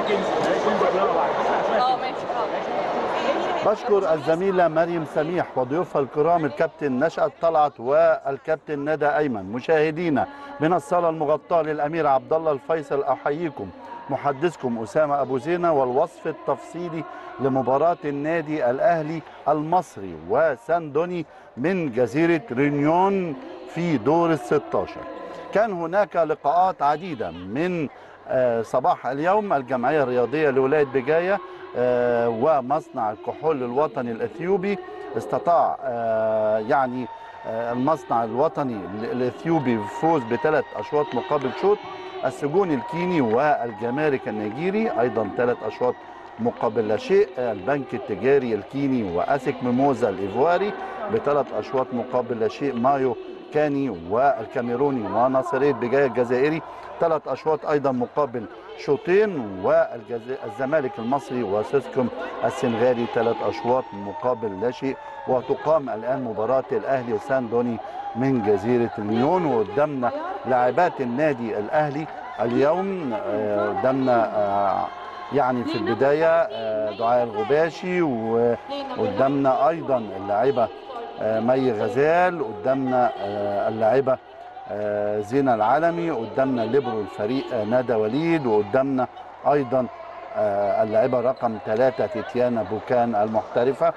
اه ماشي حاضر بشكر الزميلة مريم سميح وضيوفها الكرام الكابتن نشأت طلعت والكابتن ندى أيمن مشاهدينا من الصالة المغطاة للأمير عبد الله الفيصل أحييكم محدثكم أسامة أبو زينة والوصف التفصيلي لمباراة النادي الأهلي المصري وساندوني من جزيرة رينيون في دور الستاشر كان هناك لقاءات عديدة من آه، صباح اليوم الجمعية الرياضية لولاية بجاية آه، ومصنع الكحول الوطني الأثيوبي استطاع آه، يعني آه، المصنع الوطني ال- الأثيوبي بفوز بثلاث أشواط مقابل شوط السجون الكيني والجمارك النيجيري أيضا ثلاث أشواط مقابل لا شيء البنك التجاري الكيني وأسك ميموزا الإيفواري بثلاث أشواط مقابل لا شيء مايو كاني والكاميروني وناصرية بجاية الجزائري ثلاث أشواط أيضا مقابل شوطين والزمالك المصري وسيسكوم السنغالي ثلاث أشواط مقابل لا شيء وتقام الآن مباراة الأهلي وساندوني من جزيرة اليون وقدامنا لاعبات النادي الأهلي اليوم آه، قدامنا آه، يعني في البداية آه، دعاء الغباشي وقدامنا أيضا اللاعبة آه، مي غزال قدامنا آه، اللاعبة آه، زينة العالمي قدامنا ليبرو الفريق آه، ندى وليد وقدامنا أيضا آه، اللاعبة رقم ثلاثة تيتيانا بوكان المحترفة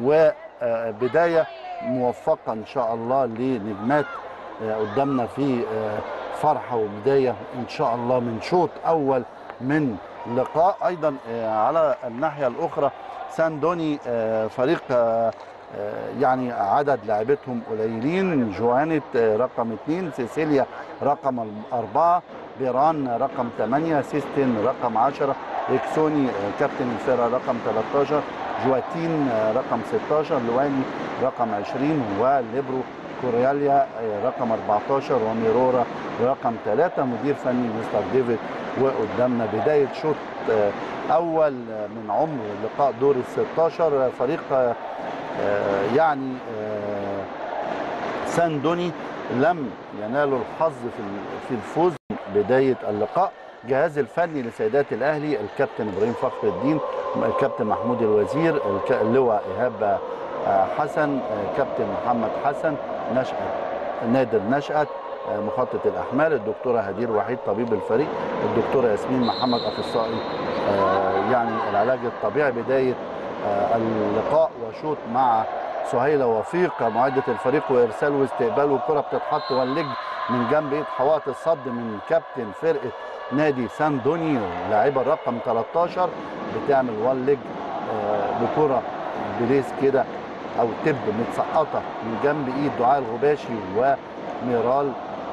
وبداية موفقة إن شاء الله لنجمات آه، قدامنا في آه، فرحة وبداية إن شاء الله من شوط أول من لقاء أيضا آه، على الناحية الأخرى ساندوني آه، فريق آه، آه، يعني عدد لاعبتهم قليلين جوانت آه، رقم اثنين سيسيليا رقم أربعة بيران رقم ثمانية سيستن رقم عشرة إكسوني آه، كابتن الفرقة رقم 13 جواتين آه، رقم 16 لواني رقم 20 وليبرو كورياليا آه، رقم 14 وميرورا رقم 3 مدير فني مستر ديفيد وقدامنا بداية شوط آه، أول آه، من عمر لقاء دور ال 16 آه، فريق آه، آه، يعني آه، ساندوني لم ينالوا الحظ في ال- في الفوز بداية اللقاء جهاز الفني لسيدات الأهلي الكابتن إبراهيم فخر الدين الكابتن محمود الوزير الك- اللواء إيهاب آه، حسن آه، كابتن محمد حسن نشأت نادر نشأت آه، مخطط الأحمال الدكتورة هدير وحيد طبيب الفريق الدكتورة ياسمين محمد أخصائي آه، يعني العلاج الطبيعي بداية آه، اللقاء وشوط مع سهيلة وفيق معدة الفريق وإرسال واستقبال والكرة بتتحط واللج من جنب إيد حوائط الصد من كابتن فرقة نادي ساندوني لاعبة الرقم 13 بتعمل وان ليج آه، بكرة بليس كده أو تب متسقطة من جنب إيد دعاء الغباشي وميرال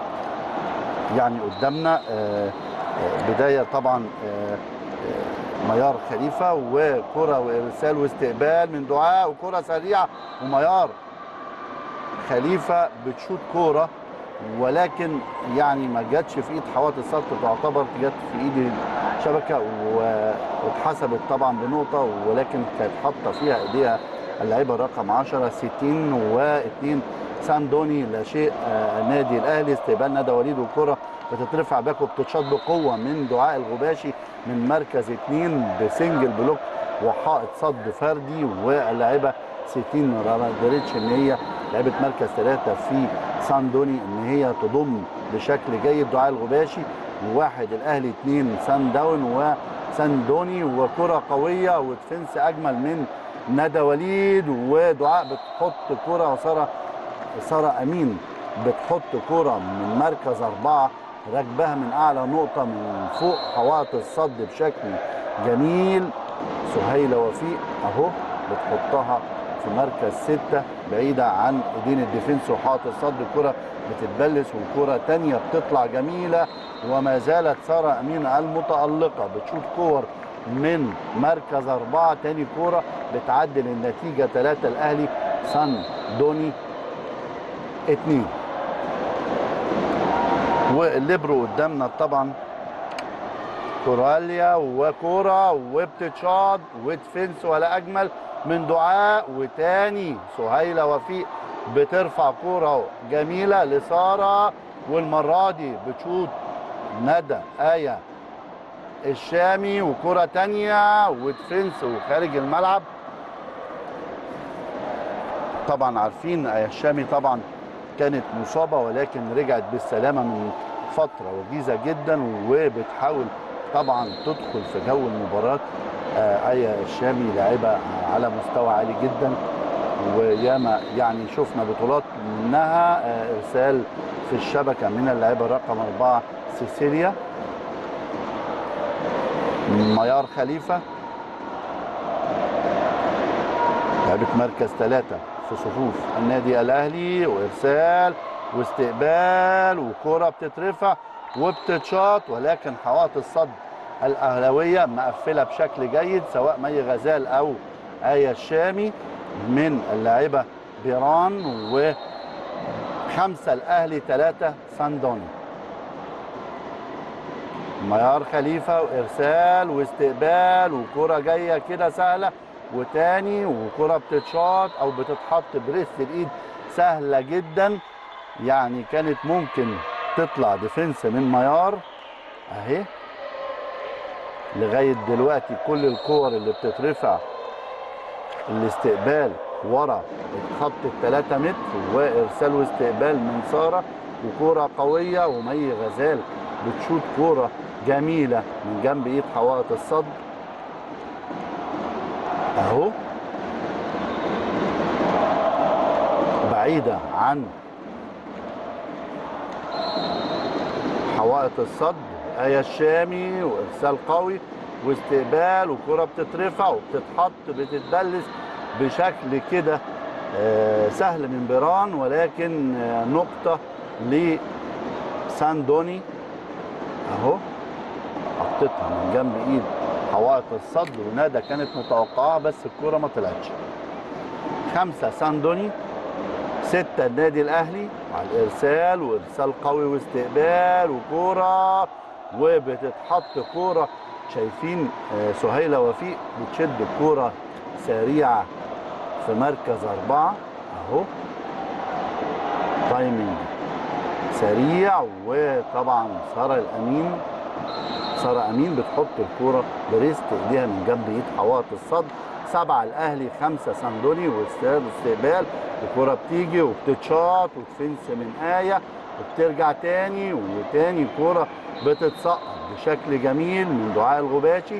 يعني قدامنا آه، آه، بداية طبعا آه، آه، ميار خليفة وكرة وإرسال واستقبال من دعاء وكرة سريعة وميار خليفة بتشوط كورة ولكن يعني ما جاتش في ايد حوات السقط تعتبر جت في ايد الشبكه و- واتحسبت طبعا بنقطه ولكن كانت حاطه فيها ايديها اللعيبه رقم 10 60 و2 ساندوني لا شيء آه، نادي الاهلي استقبال ندى وليد والكره بتترفع باك وبتتشاط بقوه من دعاء الغباشي من مركز اثنين بسنجل بلوك وحائط صد فردي واللاعبه 60 ما قدرتش ان هي لعبت مركز ثلاثه في ساندوني ان هي تضم بشكل جيد دعاء الغباشي وواحد الاهلي اثنين سان داون وساندوني وكره قويه ودفنس اجمل من ندى وليد ودعاء بتحط كره وساره ساره امين بتحط كره من مركز اربعه راكباها من اعلى نقطه من فوق حوائط الصد بشكل جميل سهيله وفيق اهو بتحطها في مركز ستة بعيدة عن ايدين الديفنس وحائط الصد الكرة بتتبلس وكرة تانية بتطلع جميلة وما زالت سارة أمين المتألقة بتشوط كور من مركز أربعة تاني كورة بتعدل النتيجة ثلاثة الأهلي سان دوني اتنين والليبرو قدامنا طبعا كوراليا وكرة وبتتشاط ودفنس ولا أجمل من دعاء وتاني سهيلة وفيق بترفع كرة جميلة لسارة والمرة دي بتشوط ندى آية الشامي وكرة تانية ودفنس وخارج الملعب طبعا عارفين آية الشامي طبعا كانت مصابة ولكن رجعت بالسلامة من فترة وجيزة جدا وبتحاول طبعا تدخل في جو المباراة آه، آية الشامي لاعبة على مستوى عالي جدا وياما يعني شفنا بطولات منها آه، ارسال في الشبكه من اللاعبه رقم اربعه سيسيليا ميار خليفه لعبه مركز ثلاثه في صفوف النادي الاهلي وارسال واستقبال وكره بتترفع وبتتشاط ولكن حوائط الصد الاهلاويه مقفله بشكل جيد سواء مي غزال او ايه الشامي من اللاعبه بيران وخمسه الاهلي ثلاثه ساندوني ميار خليفه وارسال واستقبال وكره جايه كده سهله وتاني وكره بتتشاط او بتتحط بريست الايد سهله جدا يعني كانت ممكن تطلع ديفنس من ميار اهي لغايه دلوقتي كل الكور اللي بتترفع الاستقبال ورا خط الثلاثة متر وارسال واستقبال من ساره وكوره قويه ومي غزال بتشوط كوره جميله من جنب ايد حوائط الصد اهو بعيده عن حوائط الصد آية الشامي وإرسال قوي واستقبال وكرة بتترفع وبتتحط بتتدلس بشكل كده آه، سهل من بيران ولكن آه، نقطة لساندوني اهو حطيتها من جنب ايد حوائط الصد وندى كانت متوقعة بس الكرة ما طلعتش خمسة ساندوني ستة النادي الأهلي على الإرسال وإرسال قوي واستقبال وكورة وبتتحط كورة شايفين آه، سهيلة وفيق بتشد الكورة سريعة في مركز أربعة أهو تايمنج سريع وطبعا سارة الأمين سارة أمين بتحط الكورة بريست إيديها من جنب إيد حوائط الصد سبعة الأهلي خمسة ساندوني واستقبال الكرة بتيجي وبتتشاط وتفنس من آية وبترجع تاني وتاني كرة بتتسقط بشكل جميل من دعاء الغباشي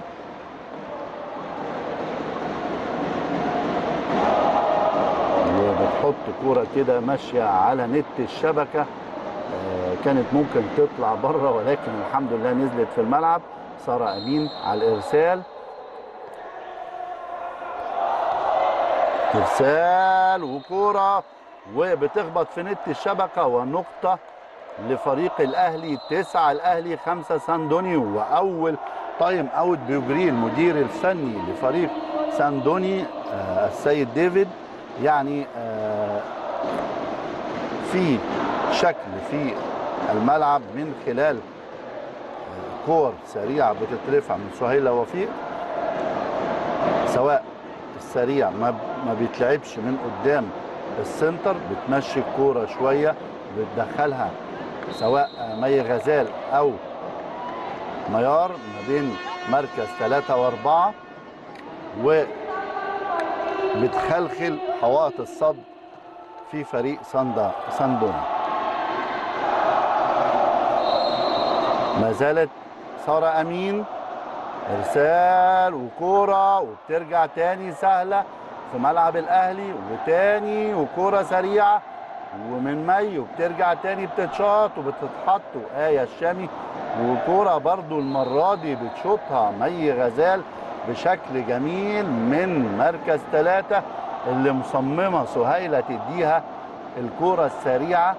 وبتحط كرة كده ماشية على نت الشبكة آه، كانت ممكن تطلع بره ولكن الحمد لله نزلت في الملعب سارة أمين على الإرسال ارسال وكوره وبتخبط في نت الشبكه ونقطه لفريق الاهلي تسعه الاهلي خمسه ساندوني واول تايم اوت بيجريه المدير الفني لفريق ساندوني آه السيد ديفيد يعني آه في شكل في الملعب من خلال آه، كور سريعه بتترفع من سهيله وفيق سواء السريع ما ما بيتلعبش من قدام السنتر بتمشي الكوره شويه بتدخلها سواء مي غزال او ميار ما بين مركز ثلاثة وأربعة وبتخلخل حوائط الصد في فريق ساندا ساندون ما زالت سارة أمين ارسال وكوره وبترجع تاني سهله في ملعب الاهلي وتاني وكوره سريعه ومن مي وبترجع تاني بتتشاط وبتتحط وآية الشامي وكوره برضو المره دي بتشوطها مي غزال بشكل جميل من مركز ثلاثة اللي مصممة سهيلة تديها الكورة السريعة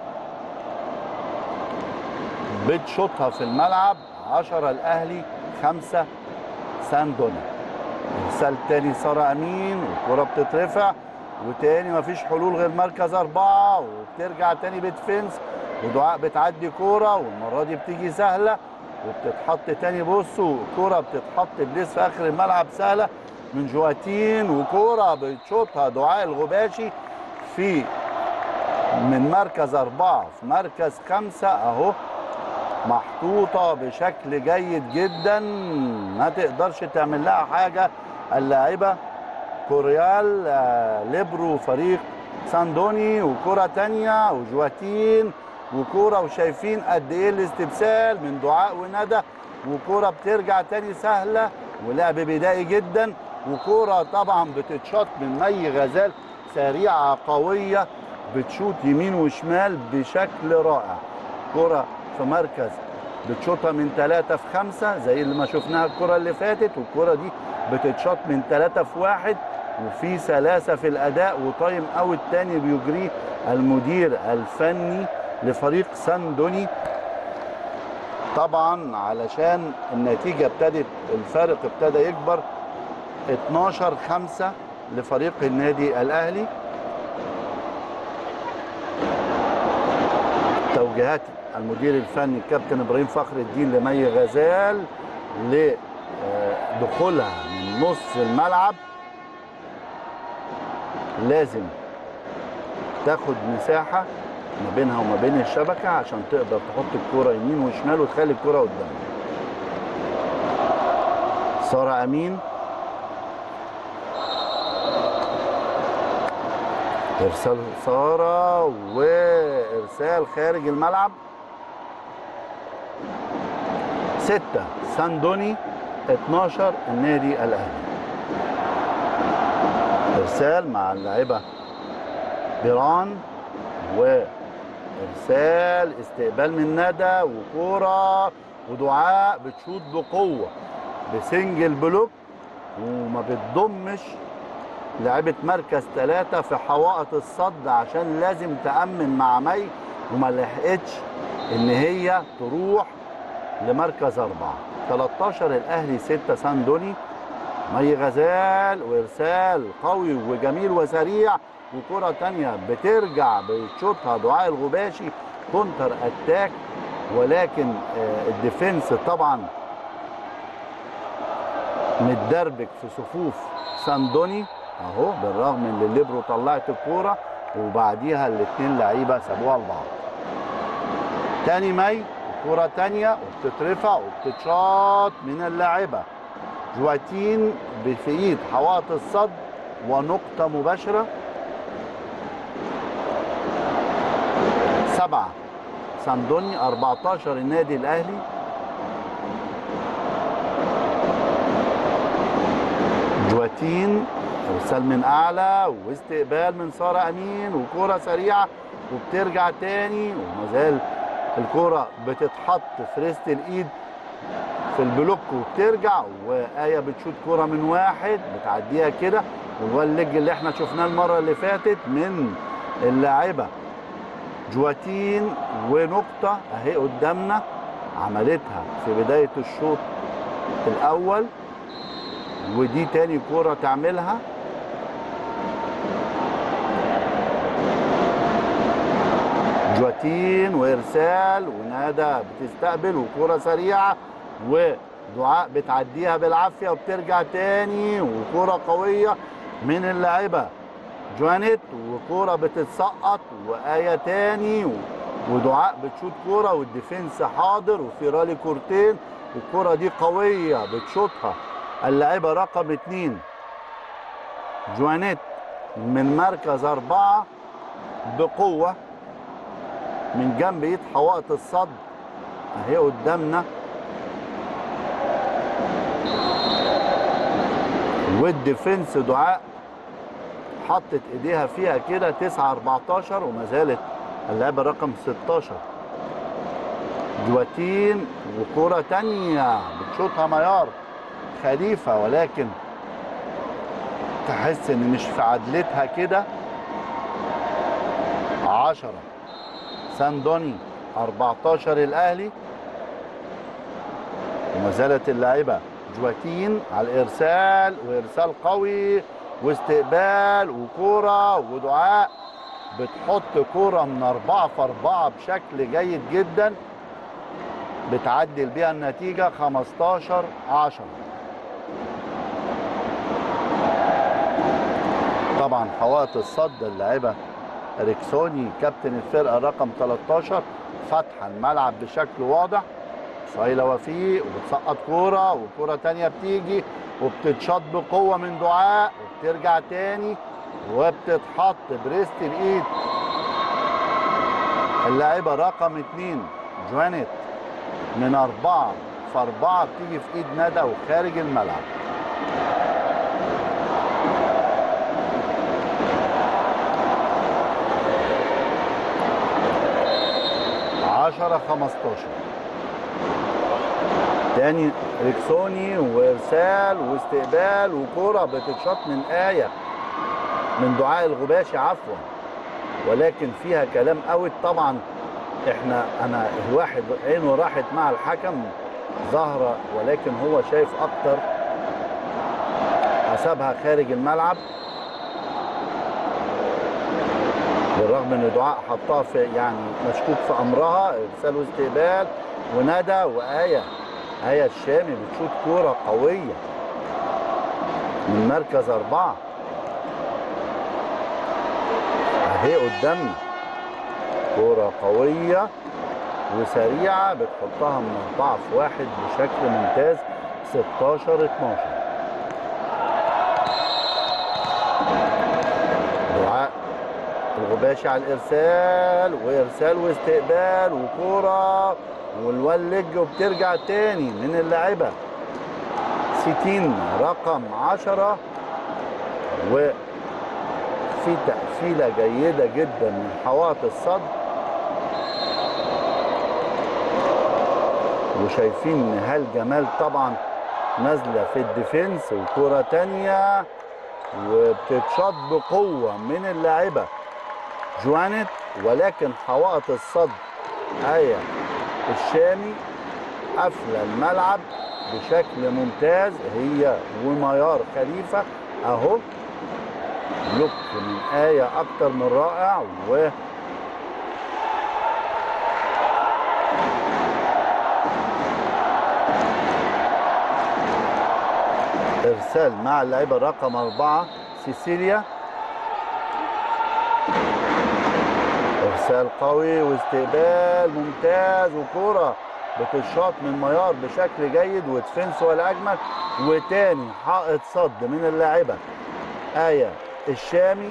بتشوطها في الملعب عشرة الأهلي خمسة ساندونا ارسال تاني سارة امين والكرة بتترفع وتاني مفيش حلول غير مركز اربعة وبترجع تاني بتفنس ودعاء بتعدي كورة والمرة دي بتيجي سهلة وبتتحط تاني بصوا الكورة بتتحط بليس في اخر الملعب سهلة من جواتين وكورة بتشوطها دعاء الغباشي في من مركز أربعة في مركز خمسة أهو محطوطة بشكل جيد جدا ما تقدرش تعمل لها حاجة اللاعبة كوريال آه، ليبرو فريق ساندوني وكرة تانية وجواتين وكرة وشايفين قد ايه الاستبسال من دعاء وندى وكرة بترجع تاني سهلة ولعب بدائي جدا وكرة طبعا بتتشاط من مي غزال سريعة قوية بتشوط يمين وشمال بشكل رائع كرة في مركز بتشوطها من ثلاثة في خمسة زي اللي ما شفناها الكرة اللي فاتت والكرة دي بتتشاط من ثلاثة في واحد وفي سلاسة في الأداء وتايم أوت تاني بيجريه المدير الفني لفريق ساندوني طبعا علشان النتيجة ابتدت الفارق ابتدى يكبر 12 5 لفريق النادي الأهلي توجيهات المدير الفني الكابتن ابراهيم فخر الدين لمي غزال لدخولها من نص الملعب لازم تاخد مساحه ما بينها وما بين الشبكه عشان تقدر تحط الكوره يمين وشمال وتخلي الكوره قدامها ساره امين ارسال ساره وارسال خارج الملعب ستة ساندوني 12 النادي الاهلي ارسال مع اللاعبه بيران وارسال استقبال من ندى وكوره ودعاء بتشوط بقوه بسنجل بلوك وما بتضمش لعبة مركز ثلاثة في حوائط الصد عشان لازم تأمن مع مي وما لحقتش إن هي تروح لمركز أربعة 13 الأهلي 6 ساندوني مي غزال وإرسال قوي وجميل وسريع وكرة تانية بترجع بتشوطها دعاء الغباشي كونتر أتاك ولكن آه، الديفنس طبعا متدربك في صفوف ساندوني اهو بالرغم ان الليبرو طلعت الكوره وبعديها الاثنين لعيبه سابوها لبعض تاني مي كرة تانية وبتترفع وبتتشاط من اللاعبة جواتين في ايد حوائط الصد ونقطة مباشرة سبعة ساندوني 14 النادي الأهلي جواتين ارسال من اعلى واستقبال من ساره امين وكره سريعه وبترجع تاني وما زال الكره بتتحط في ريست الايد في البلوك وبترجع وايه بتشوت كره من واحد بتعديها كده وهو الليج اللي احنا شفناه المره اللي فاتت من اللاعبه جواتين ونقطه اهي قدامنا عملتها في بدايه الشوط الاول ودي تاني كرة تعملها جواتين وارسال ونادى بتستقبل وكرة سريعة ودعاء بتعديها بالعافية وبترجع تاني وكرة قوية من اللاعبة جوانيت وكرة بتتسقط وآية تاني ودعاء بتشوت كرة والديفنس حاضر وفي رالي كورتين والكرة دي قوية بتشوطها اللاعبة رقم اتنين جوانيت من مركز أربعة بقوة من جنب ايد حوائط الصد اهي قدامنا والديفنس دعاء حطت ايديها فيها كده 9 14 وما زالت اللاعبة رقم 16 جواتين وكرة تانية بتشوطها ميار خليفة ولكن تحس ان مش في عدلتها كده عشرة ساندوني 14 الاهلي وما زالت اللاعبة جواتين على الارسال وارسال قوي واستقبال وكورة ودعاء بتحط كورة من أربعة في أربعة بشكل جيد جدا بتعدل بيها النتيجة 15 10 طبعا حوائط الصد اللاعبة ريكسوني كابتن الفرقة رقم 13 فتح الملعب بشكل واضح صايله وفيق وبتسقط كوره وكوره تانية بتيجي وبتتشاط بقوه من دعاء وبترجع تاني وبتتحط بريست الايد اللاعبه رقم اتنين جوانيت من اربعه في اربعه بتيجي في ايد ندى وخارج الملعب عشرة خمستاشر تاني ريكسوني وارسال واستقبال وكرة بتتشاط من آية من دعاء الغباشي عفوا ولكن فيها كلام اوت طبعا احنا انا الواحد عينه راحت مع الحكم ظاهرة ولكن هو شايف اكتر حسبها خارج الملعب بالرغم ان دعاء حطها في يعني مشكوك في امرها ارسال واستقبال وندى وايه ايه الشامي بتشوط كوره قويه من مركز اربعه اهي قدامنا كوره قويه وسريعه بتحطها من اربعه في واحد بشكل ممتاز 16 12 دعاء الغباشي على الارسال وارسال واستقبال وكوره والولج وبترجع تاني من اللاعبه سيتين رقم 10 وفي تقفيله جيده جدا من حوائط الصد وشايفين نهال جمال طبعا نازله في الديفنس وكوره تانيه وبتتشاط بقوه من اللاعبه جوانت ولكن حوائط الصد آية الشامي قافلة الملعب بشكل ممتاز هي وميار خليفة اهو بلوك من آية أكتر من رائع و إرسال مع اللاعبة رقم أربعة سيسيليا ارسال قوي واستقبال ممتاز وكرة بتشاط من ميار بشكل جيد ودفنس والاجمل وتاني حائط صد من اللاعبه ايه الشامي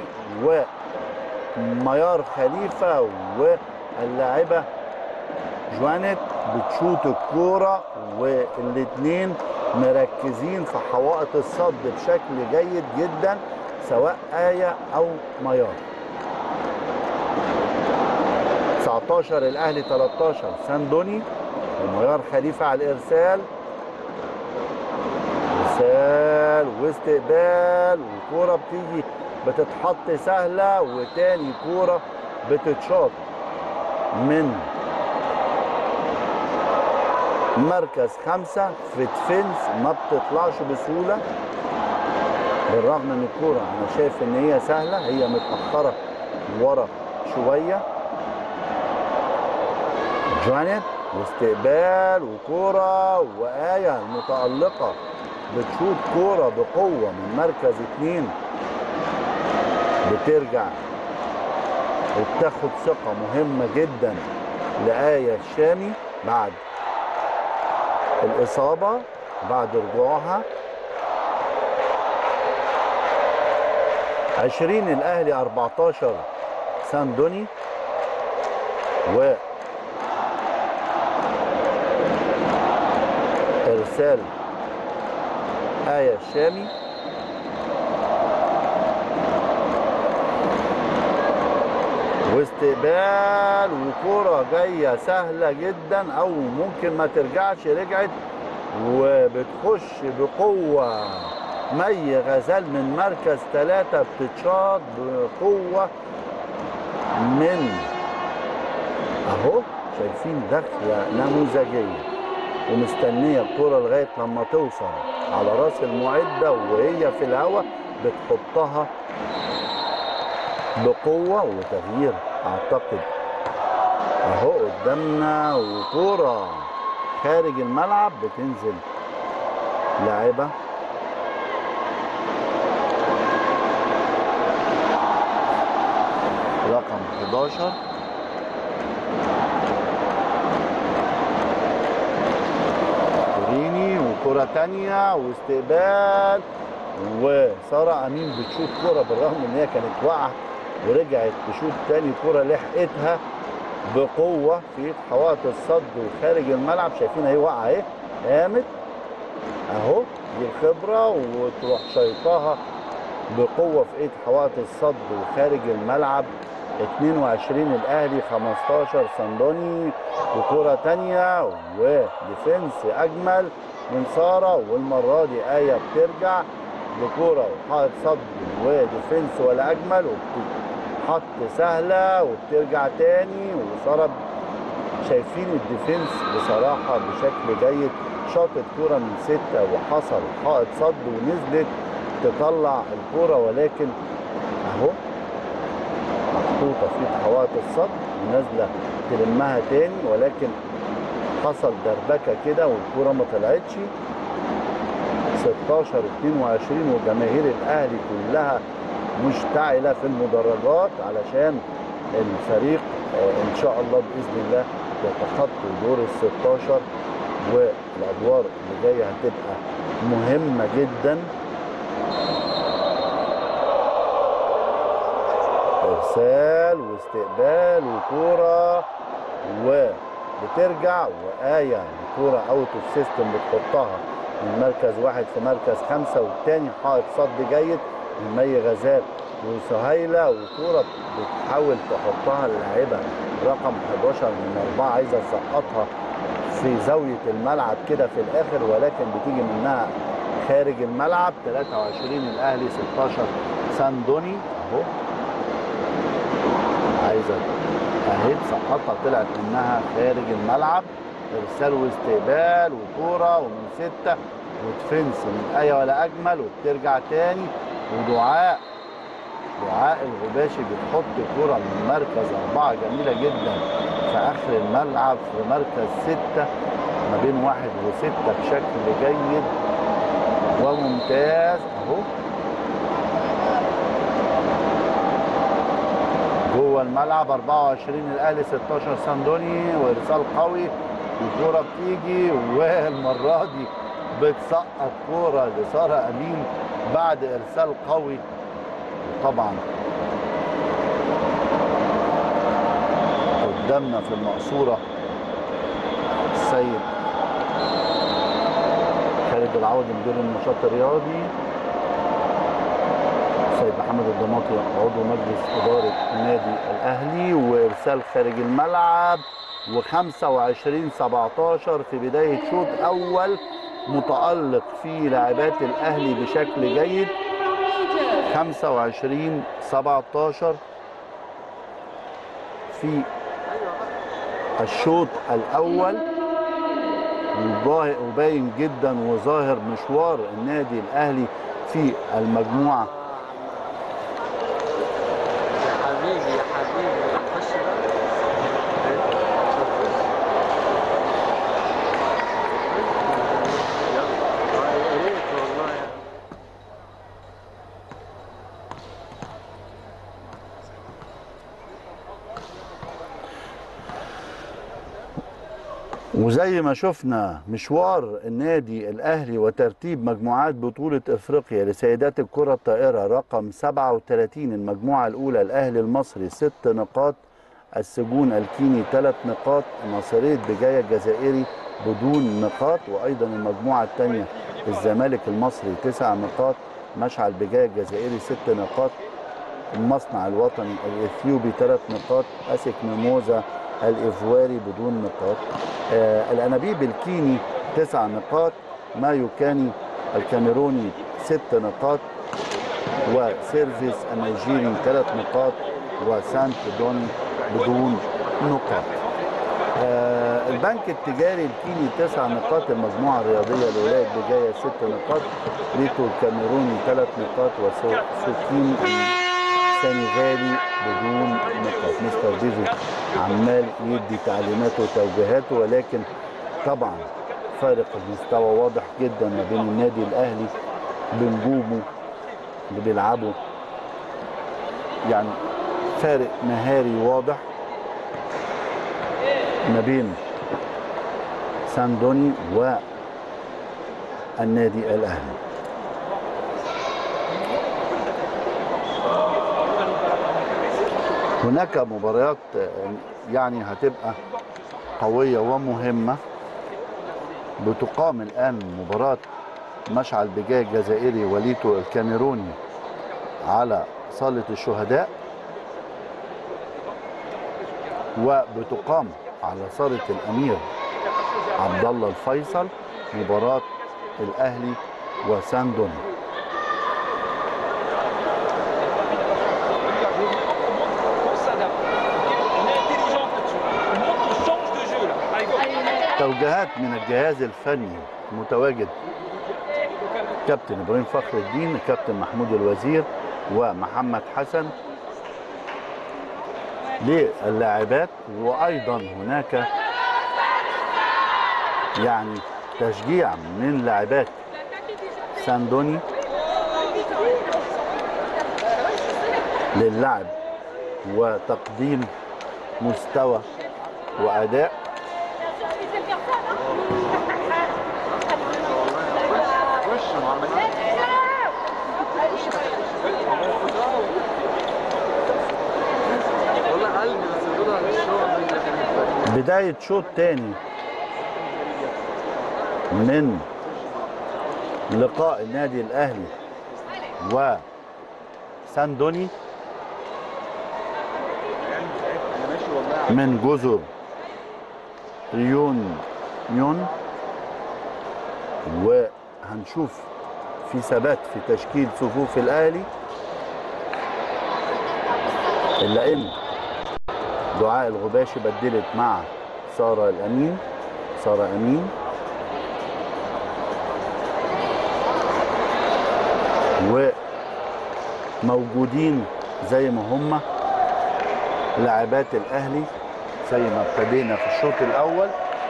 وميار خليفه واللاعبه جوانت بتشوط الكوره والاثنين مركزين في حوائط الصد بشكل جيد جدا سواء ايه او ميار 19 الاهلي 13 ساندوني وميار خليفه على الارسال ارسال واستقبال وكوره بتيجي بتتحط سهله وتاني كوره بتتشاط من مركز خمسة في ديفنس ما بتطلعش بسهولة بالرغم ان الكورة انا شايف ان هي سهلة هي متأخرة ورا شوية جوانيت واستقبال وكورة وآية المتألقة بتشوط كورة بقوة من مركز اتنين بترجع وبتاخد ثقة مهمة جدا لآية الشامي بعد الإصابة بعد رجوعها 20 الأهلي 14 ساندوني و إرسال آية الشامي واستقبال وكرة جاية سهلة جدا أو ممكن ما ترجعش رجعت وبتخش بقوة مي غزال من مركز ثلاثة بتتشاط بقوة من أهو شايفين دخلة نموذجية ومستنية الكرة لغاية لما توصل على راس المعدة وهي في الهواء بتحطها بقوة وتغيير أعتقد أهو قدامنا وكرة خارج الملعب بتنزل لاعبة رقم 11 كرة تانية واستقبال وسارة أمين بتشوط كرة بالرغم إن هي كانت واقعة ورجعت تشوط تاني كرة لحقتها بقوة في حوائط الصد وخارج الملعب شايفين اهي واقعة اهي قامت اهو دي الخبرة وتروح شيطاها بقوة في ايد حوائط الصد وخارج الملعب 22 الاهلي 15 صندوني وكرة تانية وديفنس اجمل من سارة والمرة دي آية بترجع بكرة وحائط صد وديفنس ولا اجمل وبتحط سهلة وبترجع تاني وسارة شايفين الديفنس بصراحة بشكل جيد شاطت كرة من ستة وحصل حائط صد ونزلت تطلع الكرة ولكن اهو محطوطة في حوائط الصد ونازلة تلمها تاني ولكن حصل دربكة كده والكرة ما طلعتش 16 22 وجماهير الاهلي كلها مشتعلة في المدرجات علشان الفريق آه، ان شاء الله باذن الله يتخطوا دور ال 16 والادوار اللي جايه هتبقى مهمه جدا ارسال واستقبال وكوره وبترجع وايه الكوره اوت اوف سيستم بتحطها من مركز واحد في مركز خمسه والتاني حائط صد جيد من مي غزال وسهيله وكوره بتحاول تحطها اللاعبه رقم 11 من اربعه عايزه تسقطها في زاويه الملعب كده في الاخر ولكن بتيجي منها خارج الملعب 23 الاهلي 16 ساندوني اهو عايزه اهي تسقطها طلعت منها خارج الملعب ارسال واستقبال وكوره ومن سته وتفنس من ايه ولا اجمل وبترجع تاني ودعاء دعاء الغباشي بتحط كرة من مركز أربعة جميلة جدا في آخر الملعب في مركز ستة ما بين واحد وستة بشكل جيد وممتاز أهو جوه الملعب 24 الأهلي 16 ساندوني وإرسال قوي الكرة بتيجي والمرة دي بتسقط كرة لسارة أمين بعد إرسال قوي طبعا قدامنا في المقصورة السيد خالد العوضي مدير النشاط الرياضي السيد محمد الضماطي عضو مجلس إدارة النادي الأهلي وإرسال خارج الملعب و25 17 في بداية شوط أول متألق في لاعبات الأهلي بشكل جيد 25 17 في الشوط الاول وظاهر- وباين جدا وظاهر مشوار النادي الاهلي في المجموعه يا حبيبي يا حبيبي خش بقى يلا يا ريت والله وزي ما شفنا مشوار النادي الاهلي وترتيب مجموعات بطوله افريقيا لسيدات الكره الطائره رقم 37 المجموعه الاولى الاهلي المصري ست نقاط السجون الكيني ثلاث نقاط ناصريه بجايه الجزائري بدون نقاط وايضا المجموعه الثانيه الزمالك المصري تسع نقاط مشعل بجايه الجزائري ست نقاط المصنع الوطني الاثيوبي ثلاث نقاط اسك ميموزا الايفواري بدون نقاط آه الانابيب الكيني تسع نقاط مايو كاني الكاميروني ست نقاط وسيرفيس النيجيري ثلاث نقاط وسانت دوني بدون نقاط آه البنك التجاري الكيني تسع نقاط المجموعة الرياضية لولاية بجاية ست نقاط ريتو الكاميروني ثلاث نقاط وسوكين السنغالي بدون نقاط مستر بيزو عمال يدي تعليماته وتوجيهاته ولكن طبعا فارق المستوى واضح جدا ما بين النادي الاهلي بنجومه اللي بيلعبوا يعني فارق مهاري واضح ما بين ساندوني و النادي الاهلي هناك مباريات آه، يعني هتبقى قويه ومهمه بتقام الان مباراه مشعل بجاي الجزائري وليتو الكاميروني على صاله الشهداء وبتقام على صاله الامير عبد الله الفيصل مباراه الاهلي وساندوني On s'adapte. On est intelligent là-dessus. On montre, on change de jeu là. Par exemple, توجيهات من الجهاز الفني متواجد كابتن ابراهيم فخر الدين كابتن محمود الوزير ومحمد حسن للاعبات وايضا هناك يعني تشجيع من لاعبات ساندوني للعب وتقديم مستوى واداء وش معاملات والله علمي بس بيقولوا على الشغل اللي كان بداية شوط تاني من لقاء النادي الأهلي وساندوني من جزر ريون يون وهنشوف في ثبات في تشكيل صفوف الأهلي إلا إن دعاء الغباشي بدلت مع سارة الأمين سارة أمين وموجودين زي ما هم لاعبات الأهلي زي ما ابتدينا في الشوط الأول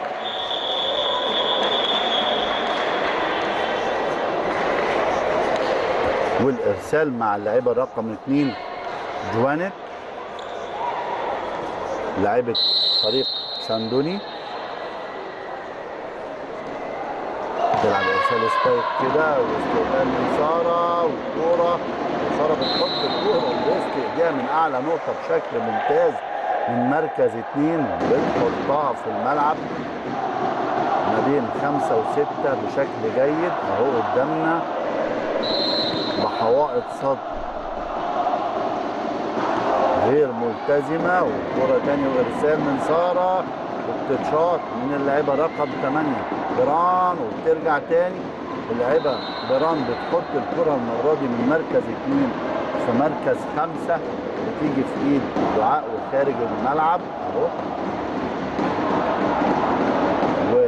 والإرسال مع اللاعبة رقم اثنين جوانت لاعبة فريق ساندوني تلعب ارسال سبايك كده واستقبال من ساره والكوره ساره بتحط الكوره الوسط ايديها من اعلى نقطه بشكل ممتاز من مركز اتنين بتحطها في الملعب ما بين خمسه وسته بشكل جيد اهو قدامنا بحوائط صد غير ملتزمه والكره تاني وارسال من ساره وبتتشاط من اللاعبه رقم 8 بران وبترجع تاني اللاعبه بران بتحط الكره المره دي من مركز اثنين في مركز خمسه بتيجي في ايد دعاء وخارج الملعب اهو و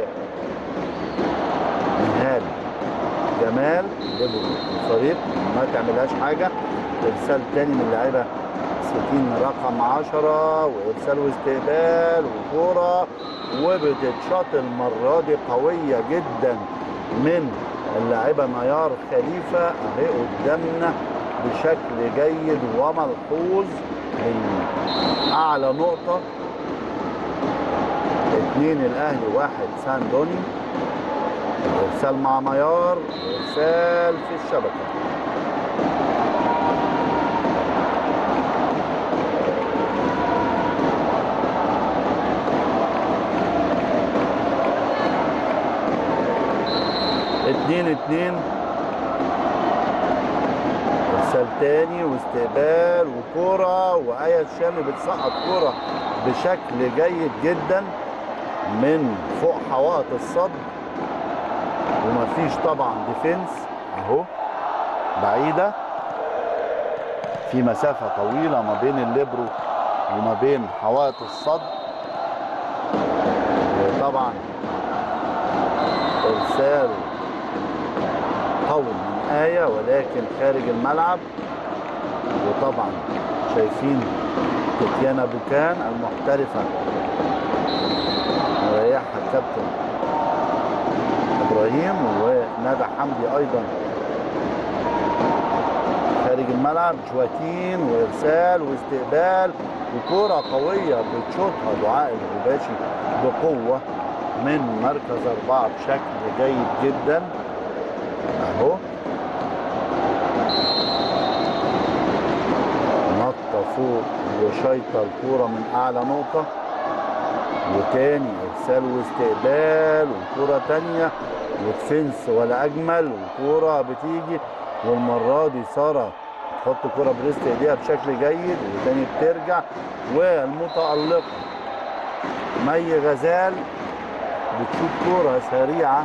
نهال جمال جابوا الفريق ما تعملهاش حاجه ارسال تاني من اللاعبه 60 رقم 10 وارسال واستقبال وكوره وبتتشاط المره دي قويه جدا من اللاعبه نيار خليفه اهي قدامنا بشكل جيد وملحوظ من اعلى نقطه اتنين الاهلي واحد ساندوني ارسال مع ميار ارسال في الشبكه اتنين اتنين ارسال تاني واستقبال وكرة وآية الشامي بتسقط كرة بشكل جيد جدا من فوق حوائط الصد ومفيش طبعا ديفنس اهو بعيدة في مسافة طويلة ما بين الليبرو وما بين حوائط الصد وطبعا ارسال قوي من آية ولكن خارج الملعب وطبعا شايفين تتيانا بوكان المحترفة مريحها الكابتن إبراهيم وندى حمدي أيضا خارج الملعب جواتين وإرسال واستقبال وكرة قوية بتشوطها دعاء الغباشي بقوة من مركز أربعة بشكل جيد جدا اهو نطة فوق وشايطة الكورة من أعلى نقطة وتاني إرسال واستقبال وكورة تانية وتفنس ولا أجمل وكورة بتيجي والمرة دي سارة تحط كورة بريست ايديها بشكل جيد وتاني بترجع والمتألقة مي غزال بتشوف كورة سريعة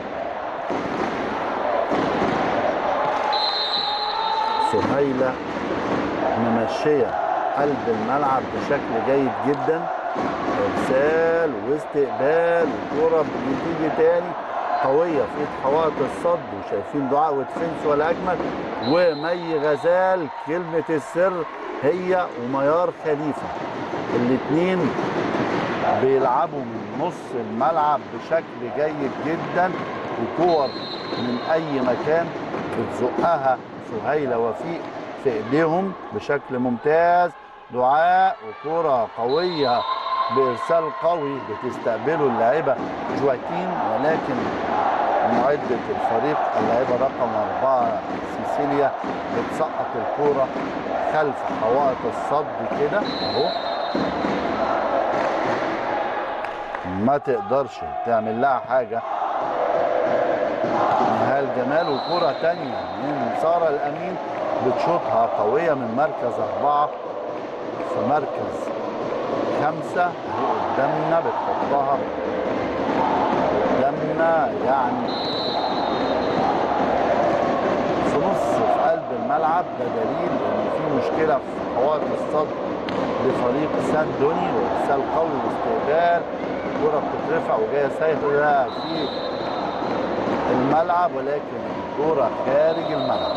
سهيلة ممشية قلب الملعب بشكل جيد جدا ارسال واستقبال وكرة بتيجي تاني قوية في ايد حوائط الصد وشايفين دعاء ودفنس ولا اجمل ومي غزال كلمة السر هي وميار خليفة الاتنين بيلعبوا من نص الملعب بشكل جيد جدا وكور من اي مكان بتزقها سهيلة وفيق في ايديهم بشكل ممتاز دعاء وكرة قوية بإرسال قوي بتستقبله اللاعبة جواكين ولكن معدة الفريق اللاعبة رقم أربعة سيسيليا بتسقط الكرة خلف حوائط الصد كده أهو ما تقدرش تعمل لها حاجة نهال جمال وكرة تانية من سارة الأمين بتشوطها قوية من مركز أربعة في مركز خمسة اهي قدامنا بتحطها قدامنا يعني في نص في قلب الملعب ده دليل ان في مشكلة في حوائط الصد لفريق سان دوني وارسال قوي واستقبال الكرة بتترفع وجاية سايحة في الملعب ولكن الكرة خارج الملعب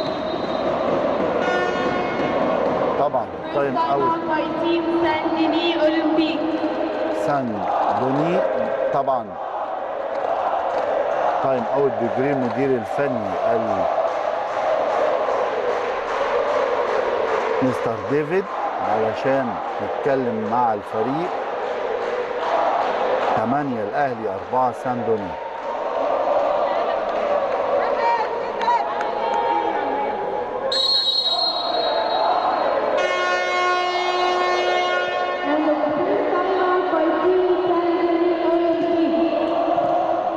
طبعا تايم اوت by Team Saint-Denis Olympique. سان دوني طبعا تايم اوت بيجري المدير الفني ال مستر ديفيد علشان نتكلم مع الفريق 8 الاهلي 4 سان دوني And the first timeout by Team Saint-Denis Olympique.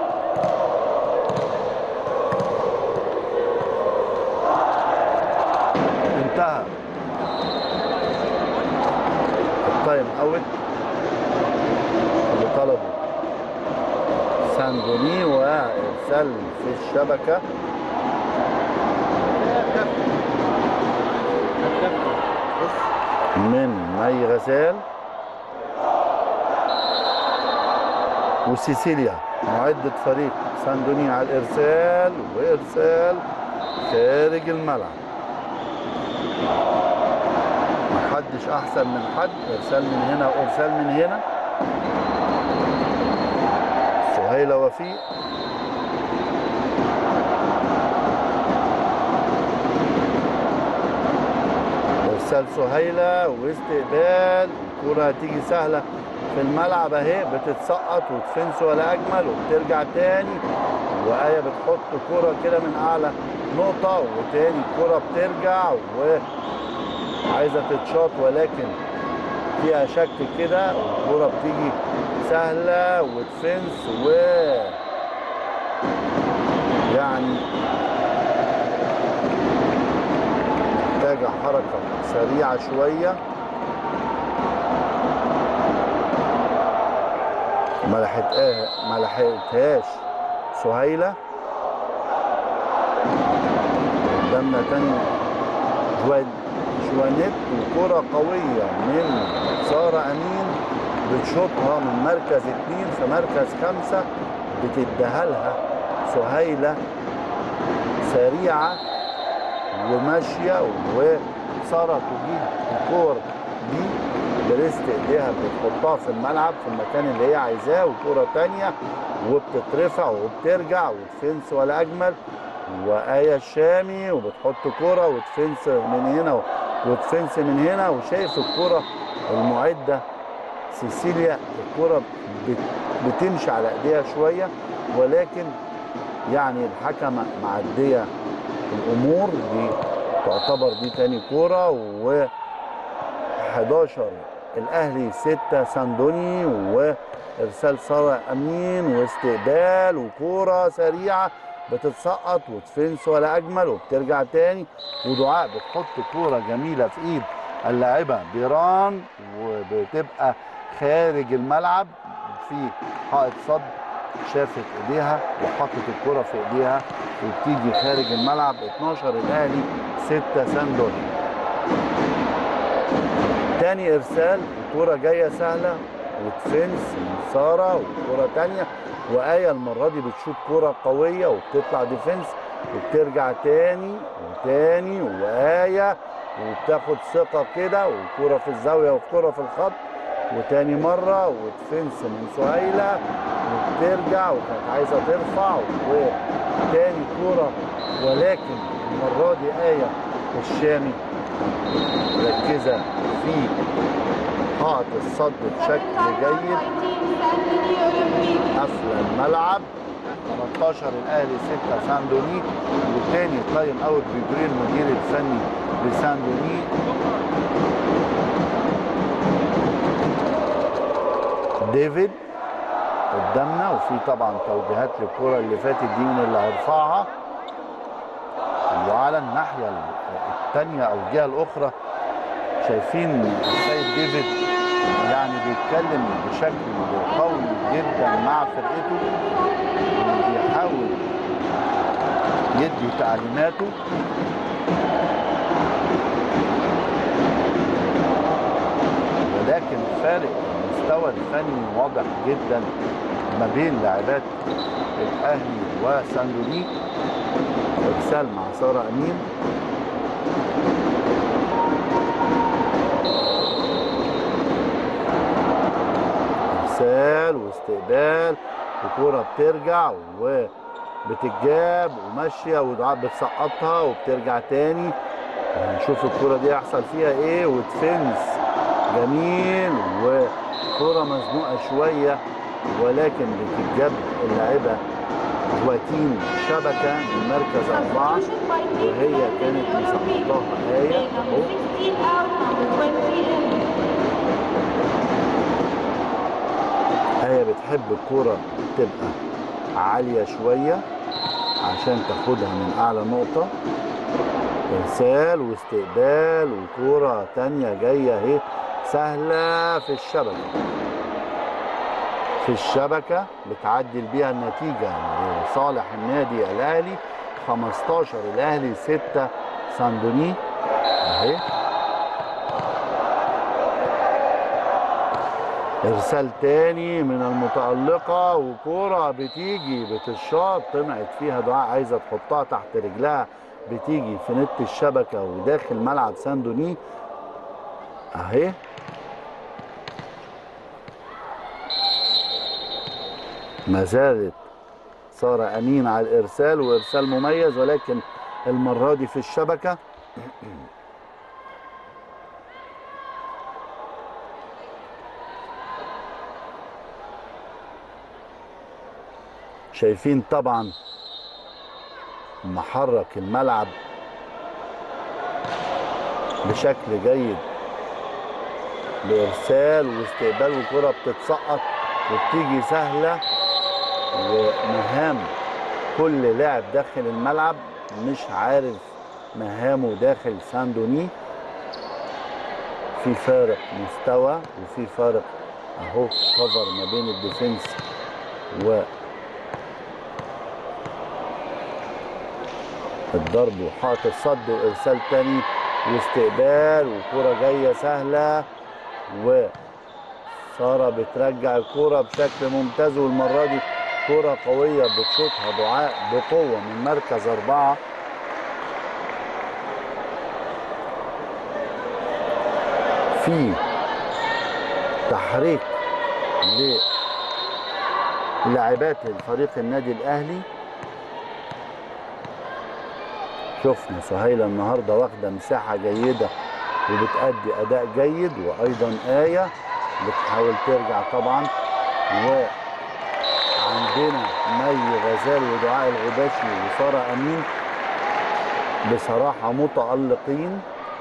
انتهى التايم اوت اللي طلبه سان دوني وارسال في الشبكه من مي غزال وسيسيليا معدة فريق ساندوني على الإرسال وإرسال خارج الملعب محدش أحسن من حد إرسال من هنا وإرسال من هنا سهيلة وفيق ارسال سهيله واستقبال الكره هتيجي سهله في الملعب اهي بتتسقط وتفنس ولا اجمل وبترجع تاني وآية بتحط كرة كده من أعلى نقطة وتاني الكرة بترجع وعايزة تتشاط ولكن فيها شك كده والكرة بتيجي سهلة وتفنس و يعني محتاجة حركة سريعة شوية ما لحقتها ما لحقتهاش سهيلة قدامنا تاني جوان جوانيت وكرة قوية من سارة أمين بتشوطها من مركز اتنين في مركز خمسة بتديها لها سهيلة سريعة وماشيه وساره تجيب الكور دي بريست ايديها بتحطها في الملعب في المكان اللي هي عايزاه وكوره تانية وبتترفع وبترجع وتفنس ولا اجمل وآية الشامي وبتحط كوره وتفنس من هنا وتفنس من هنا وشايف الكوره المعده سيسيليا الكوره بت- بتمشي على ايديها شويه ولكن يعني الحكمة معدية الأمور دي تعتبر دي تاني كورة و 11 الأهلي 6 ساندوني وإرسال سارة أمين واستقبال وكورة سريعة بتتسقط وتفنس ولا أجمل وبترجع تاني ودعاء بتحط كورة جميلة في إيد اللاعبة بيران وبتبقى خارج الملعب في حائط صد شافت ايديها وحطت الكرة في ايديها وبتيجي خارج الملعب 12 الاهلي 6 ساندوني تاني ارسال الكرة جاية سهلة وتفنس من سارة وكرة تانية وآية المرة دي بتشوط كرة قوية وبتطلع ديفنس وبترجع تاني وتاني وآية وبتاخد ثقة كده وكرة في الزاوية وكرة في الخط وتاني مرة وتفنس من سهيلة وبترجع وكانت عايزة ترفع وتاني كرة ولكن المرة دي آية الشامي مركزة في حائط الصد بشكل جيد قافلة الملعب 13 الاهلي 6 ساندوني وتاني تايم اوت بيجري المدير الفني لساندوني ديفيد قدامنا وفي طبعا توجيهات للكرة اللي فاتت دي من اللي هيرفعها وعلى الناحية الثانية أو الجهة الأخرى شايفين السيد ديفيد يعني بيتكلم بشكل قوي جدا مع فرقته وبيحاول يدي تعليماته ولكن فارق المستوى الفني واضح جدا ما بين لاعبات الاهلي وساندوني ارسال مع ساره امين ارسال واستقبال وكوره بترجع وبتتجاب وماشيه ودعاء بتسقطها وبترجع تاني هنشوف الكوره دي هيحصل فيها ايه وتفنس جميل وكوره مزنوقه شويه ولكن بتتجاب اللاعبه واتين شبكه من مركز اربعه وهي كانت مسقطاها ايه اهو هي بتحب الكرة تبقى عالية شوية عشان تاخدها من أعلى نقطة إرسال واستقبال وكرة تانية جاية أهي سهلة في الشبكة في الشبكة بتعدل بيها النتيجة لصالح النادي الأهلي 15 الأهلي 6 ساندوني أهي ارسال تاني من المتألقة وكرة بتيجي بتشاط طمعت فيها دعاء عايزة تحطها تحت رجلها بتيجي في نت الشبكة وداخل ملعب ساندوني اهي ما زالت سارة أمين على الإرسال وإرسال مميز ولكن المرة دي في الشبكة شايفين طبعا محرك الملعب بشكل جيد بإرسال واستقبال وكرة بتتسقط وبتيجي سهلة ومهام كل لاعب داخل الملعب مش عارف مهامه داخل ساندوني في فارق مستوى وفي فارق اهو كفر ما بين الديفنس و الضرب وحاط الصد وارسال تاني واستقبال وكرة جاية سهلة وسارة بترجع الكرة بشكل ممتاز والمرة دي كرة قوية بتشوطها دعاء بقوة من مركز أربعة في تحريك للاعبات الفريق النادي الأهلي شفنا سهيلة النهاردة واخدة مساحة جيدة وبتأدي أداء جيد وأيضا آية بتحاول ترجع طبعا وعندها بين مي غزال ودعاء الغباشي وساره امين بصراحه متالقين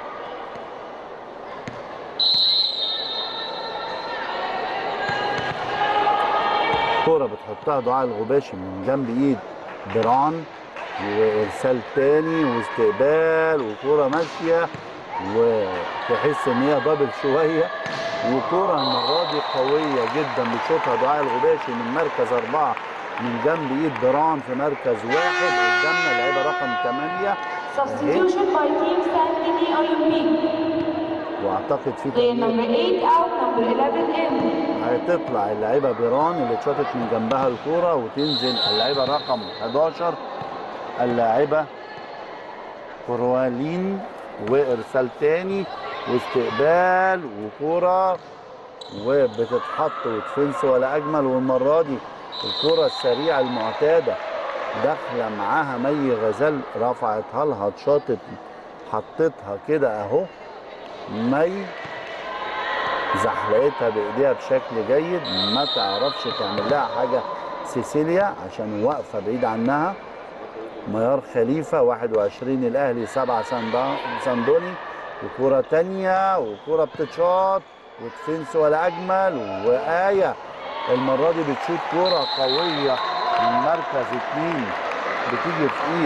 كرة بتحطها دعاء الغباشي من جنب ايد بران وارسال تاني واستقبال وكرة ماشية وتحس ان هي دبل شوية وكرة المرة دي قوية جدا بتشوطها دعاء الغباشي من مركز أربعة من جنب ايد بران في مركز واحد قدامنا لعيبة رقم ثمانية Substitution by Team Saint-Denis Olympique. واعتقد في Player تغيير number 8 out, number 11 in. هتطلع اللعيبه بيران اللي اتشاطت من جنبها الكوره وتنزل اللعيبه رقم 11 اللاعبه كروالين وارسال تاني واستقبال وكوره وبتتحط وتفنس ولا اجمل والمره دي الكره السريعه المعتاده داخله معاها مي غزال رفعتها لها اتشاطت حطيتها كده اهو مي زحلقتها بايديها بشكل جيد ما تعرفش تعمل لها حاجه سيسيليا عشان واقفه بعيد عنها ميار خليفه 21 الاهلي 7 ساندوني وكره تانية وكره بتتشاط وتفنس ولا اجمل وايه المره دي بتشوط كره قويه من مركز اتنين بتيجي في ايد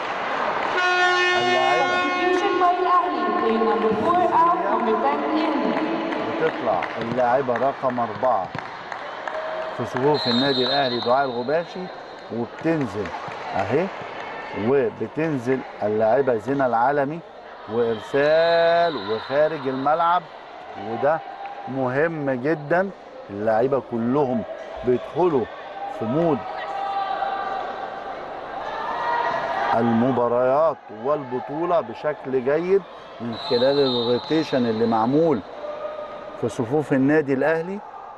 اللاعبه Substitution by الأهلي. Player number 4 out, number 10 in. بتطلع اللاعبة رقم أربعة في صفوف النادي الأهلي دعاء الغباشي وبتنزل أهي وبتنزل اللاعبة زينة العالمي وإرسال وخارج الملعب وده مهم جدا اللاعبة كلهم بيدخلوا في مود المباريات والبطولة بشكل جيد من خلال الروتيشن اللي معمول في صفوف النادي الاهلي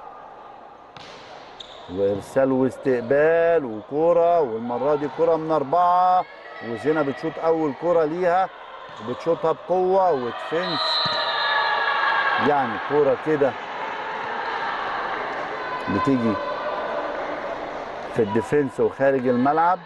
وارسال واستقبال وكوره والمره دي كوره من اربعه وزينه بتشوط اول كوره ليها وبتشوطها بقوه وتفنس يعني كوره كده بتيجي في الديفنس وخارج الملعب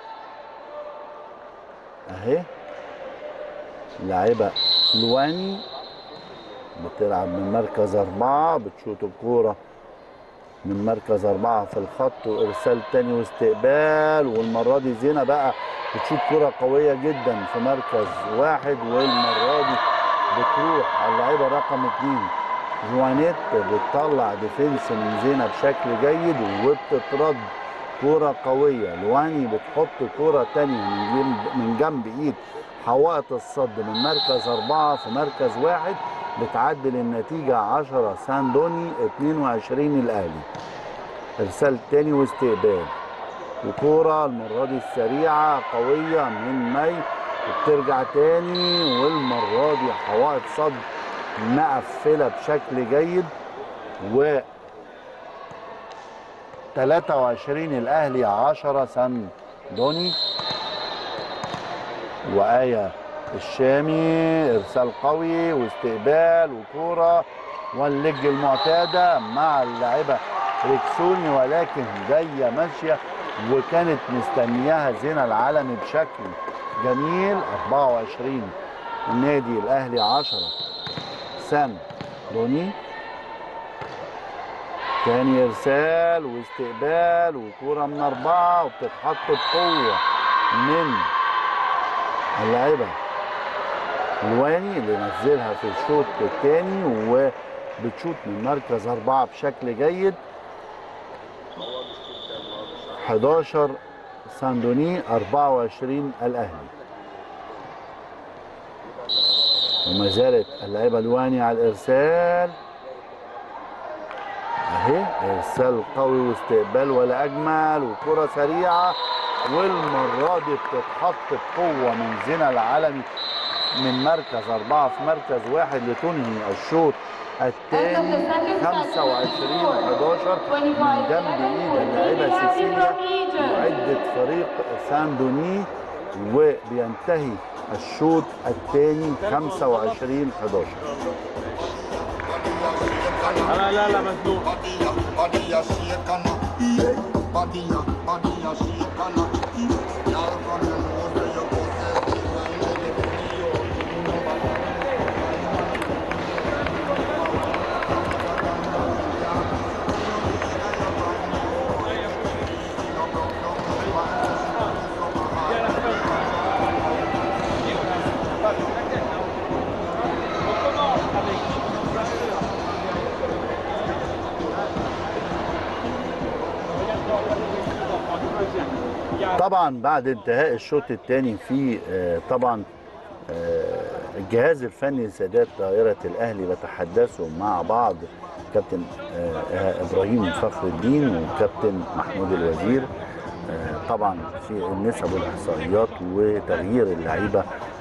اهي لاعبه لواني بتلعب من مركز أربعة بتشوط الكورة من مركز أربعة في الخط وإرسال تاني واستقبال والمرة دي زينة بقى بتشوط كورة قوية جدا في مركز واحد والمرة دي بتروح على اللعيبة رقم اتنين جوانيت بتطلع ديفنس من زينة بشكل جيد وبتترد كورة قوية لواني بتحط كورة تانية من جنب, من جنب ايد حوائط الصد من مركز أربعة في مركز واحد بتعدل النتيجة 10 ساندوني 22 الأهلي إرسال تاني واستقبال وكورة المرة دي السريعة قوية من مي وبترجع تاني والمرة دي حوائط صد مقفلة بشكل جيد و 23 الأهلي 10 ساندوني وآية الشامي ارسال قوي واستقبال وكوره واللج المعتاده مع اللاعبه ريكسوني ولكن جايه ماشيه وكانت مستنياها زينه العالمي بشكل جميل 24 النادي الاهلي 10 سام دوني تاني ارسال واستقبال وكوره من اربعه وبتتحط بقوه من اللاعبه الواني اللي نزلها في الشوط الثاني وبتشوط من مركز أربعة بشكل جيد 11 ساندوني 24 الأهلي وما زالت اللعيبة الواني على الإرسال أهي إرسال قوي واستقبال ولا أجمل وكرة سريعة والمرة دي بتتحط بقوة من زينة العالمي من مركز أربعة في مركز واحد لتنهي الشوط الثاني 25 11 من جنب ايد اللاعبة سيسيليا معدة فريق ساندوني وبينتهي الشوط الثاني 25 11 لا لا لا مزنوق Body, body, a shake and a Badia, badia, shikala, ya kame mose yo kose, On commence avec طبعا بعد انتهاء الشوط الثاني في آه، طبعا آه، الجهاز الفني لسادات دائرة الأهلي بيتحدثوا مع بعض كابتن آه، ابراهيم فخر الدين وكابتن محمود الوزير آه، طبعا في النسب والاحصائيات وتغيير اللعيبه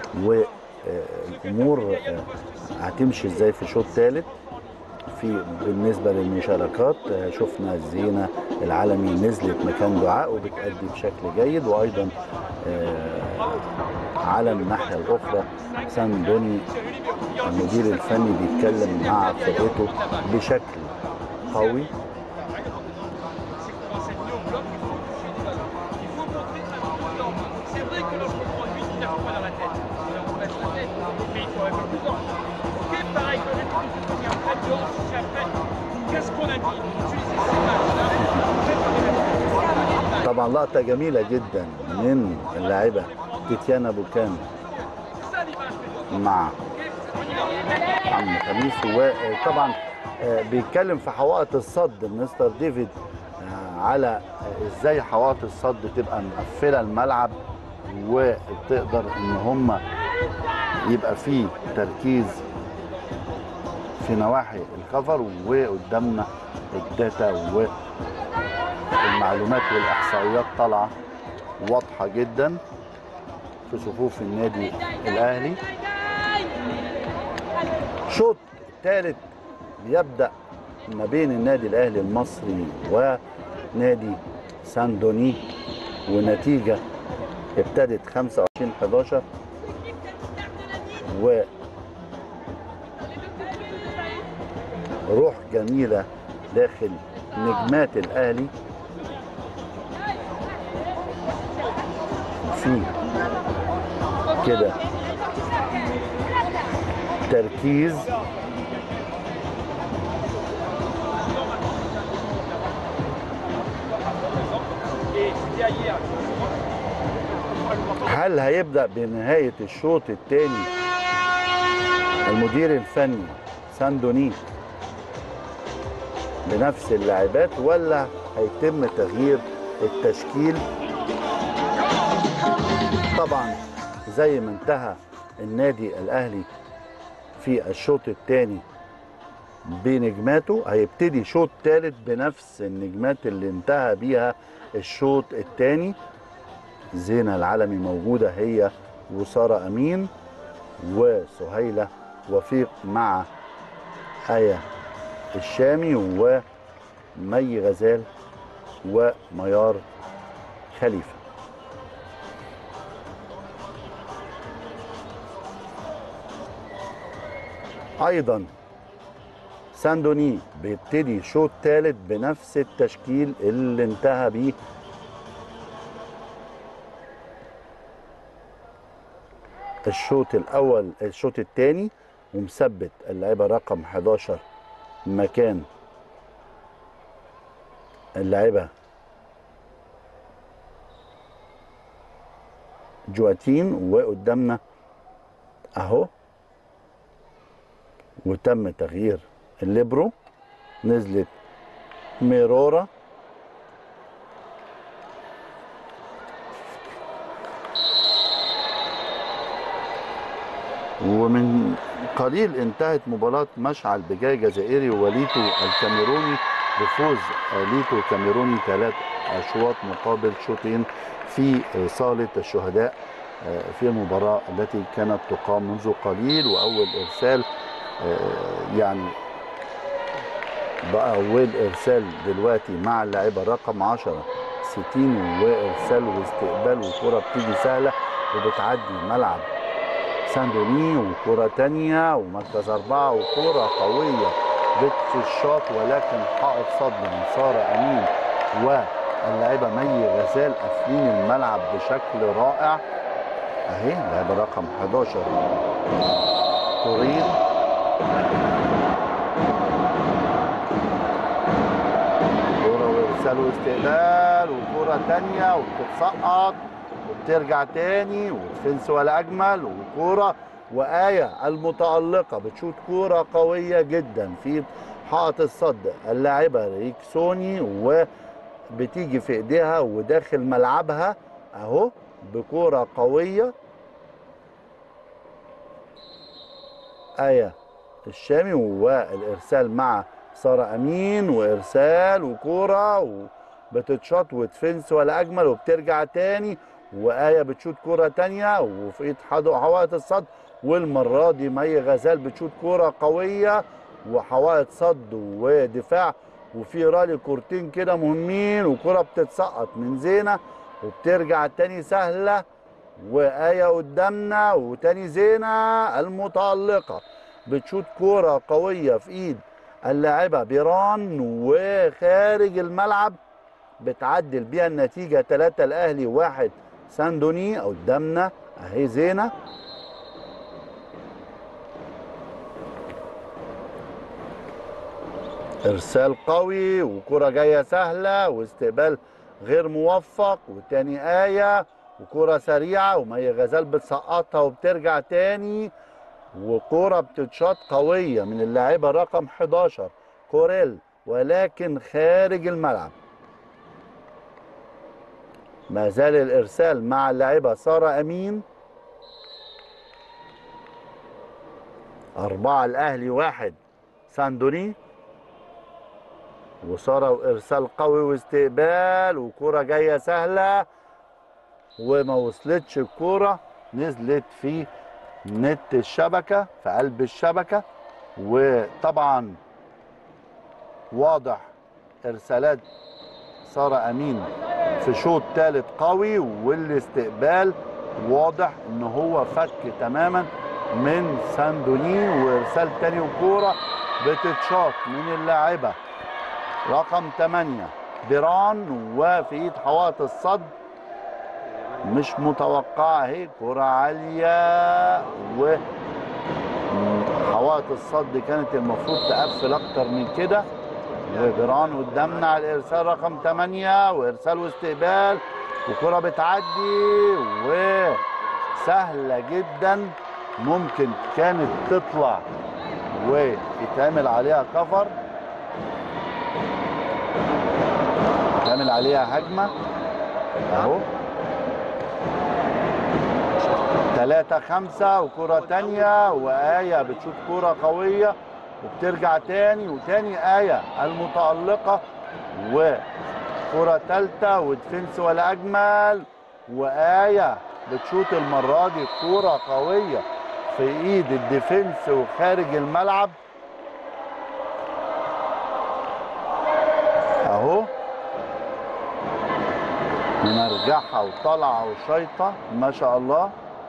والامور آه، هتمشي ازاي في شوط ثالث في بالنسبه للمشاركات آه، شفنا الزينه العالمي نزلت مكان دعاء وبتأدي بشكل جيد وايضا آه، على الناحيه الاخرى ساندوني المدير الفني بيتكلم مع فرقته بشكل قوي C'est vrai que là, je comprends lui, il n'a pas dans la tête. On va mettre la tête, mais il faut un peu plus temps. Ok, pareil, que les trucs, il y a un fait dehors, c'est après. Qu'est-ce qu'on a dit Utiliser ces matchs-là. طبعا لقطه جميله جدا من اللاعبه تيتيانا بوكان مع عم خميس وطبعا آه، بيتكلم في حوائط الصد مستر ديفيد آه، على آه، ازاي حوائط الصد تبقى مقفله الملعب وتقدر ان هم يبقى فيه تركيز في نواحي الكفر وقدامنا الداتا والمعلومات والاحصائيات طالعه واضحه جدا في صفوف النادي الاهلي شوط ثالث بيبدا ما بين النادي الاهلي المصري ونادي ساندوني ونتيجه ابتدت 25 11 و روح جميله داخل نجمات الاهلي في كده تركيز Et c'était hier. هل هيبدا بنهايه الشوط الثاني المدير الفني ساندوني بنفس اللاعبات ولا هيتم تغيير التشكيل طبعا زي ما انتهى النادي الاهلي في الشوط الثاني بنجماته هيبتدي شوط ثالث بنفس النجمات اللي انتهى بيها الشوط الثاني زينة العالمي موجودة هي وسارة أمين وسهيلة وفيق مع آية الشامي ومي غزال وميار خليفة أيضا ساندوني بيبتدي شوط ثالث بنفس التشكيل اللي انتهى بيه الشوط الاول الشوط الثاني ومثبت اللاعبه رقم 11 مكان اللاعبه جواتين وقدامنا اهو وتم تغيير الليبرو نزلت ميرورا ومن قليل انتهت مباراة مشعل بجاي جزائري وليتو الكاميروني بفوز ليتو الكاميروني ثلاث أشواط مقابل شوطين في صالة الشهداء في المباراة التي كانت تقام منذ قليل وأول إرسال يعني بقى أول إرسال دلوقتي مع اللاعبة رقم 10 60 وإرسال واستقبال وكرة بتيجي سهلة وبتعدي ملعب ساندوني وكرة تانية ومركز أربعة وكرة قوية بت الشاط ولكن حائط صد من سارة أمين اللاعبة مي غزال قافلين الملعب بشكل رائع اهي لاعبة رقم 11 كورين كورة وارسال واستقبال وكورة تانية وبتتسقط وبترجع تاني وتفنس ولا اجمل وكورة وآية المتألقة بتشوت كورة قوية جدا في حائط الصد اللاعبة ريكسوني وبتيجي في ايديها وداخل ملعبها اهو بكورة قوية آية الشامي والإرسال مع سارة أمين وإرسال وكورة وبتتشاط وتفنس ولا أجمل وبترجع تاني وآية بتشوت كورة تانية وفي إيد حد- حوائط الصد والمرة دي مي غزال بتشوت كورة قوية وحوائط صد ودفاع وفي رالي كورتين كده مهمين وكرة بتتسقط من زينة وبترجع تاني سهلة وآية قدامنا وتاني زينة المتألقة بتشوت كورة قوية في إيد اللاعبة بيران وخارج الملعب بتعدل بيها النتيجة 3 الأهلي واحد ساندوني قدامنا أهي زينة ارسال قوي وكرة جاية سهلة واستقبال غير موفق وتاني آية وكرة سريعة ومي غزال بتسقطها وبترجع تاني وكرة بتتشاط قوية من اللاعبة رقم 11 كوريل ولكن خارج الملعب ما زال الإرسال مع اللاعبة سارة أمين أربعة الأهلي واحد ساندوني وسارة وإرسال قوي واستقبال وكرة جاية سهلة وما وصلتش الكرة نزلت في نت الشبكة في قلب الشبكة وطبعا واضح إرسالات سارة أمين في شوط ثالث قوي والاستقبال واضح ان هو فك تماما من ساندوني وارسال تاني وكوره بتتشاط من اللاعبه رقم 8 بيران وفي ايد حوائط الصد مش متوقعه اهي كرة عالية و حوائط الصد كانت المفروض تقفل اكتر من كده وبيران قدامنا على الارسال رقم 8 وارسال واستقبال وكرة بتعدي وسهلة جدا ممكن كانت تطلع ويتعمل عليها كفر يتعمل عليها هجمة اهو ثلاثة خمسة وكرة تانية وآية بتشوط كرة قوية وبترجع تاني وتاني آية المتألقة وكرة تالتة ودفنس ولا أجمل وآية بتشوط المرة دي كرة قوية في إيد الديفنس وخارج الملعب أهو منرجعها وطالعة وشايطة ما شاء الله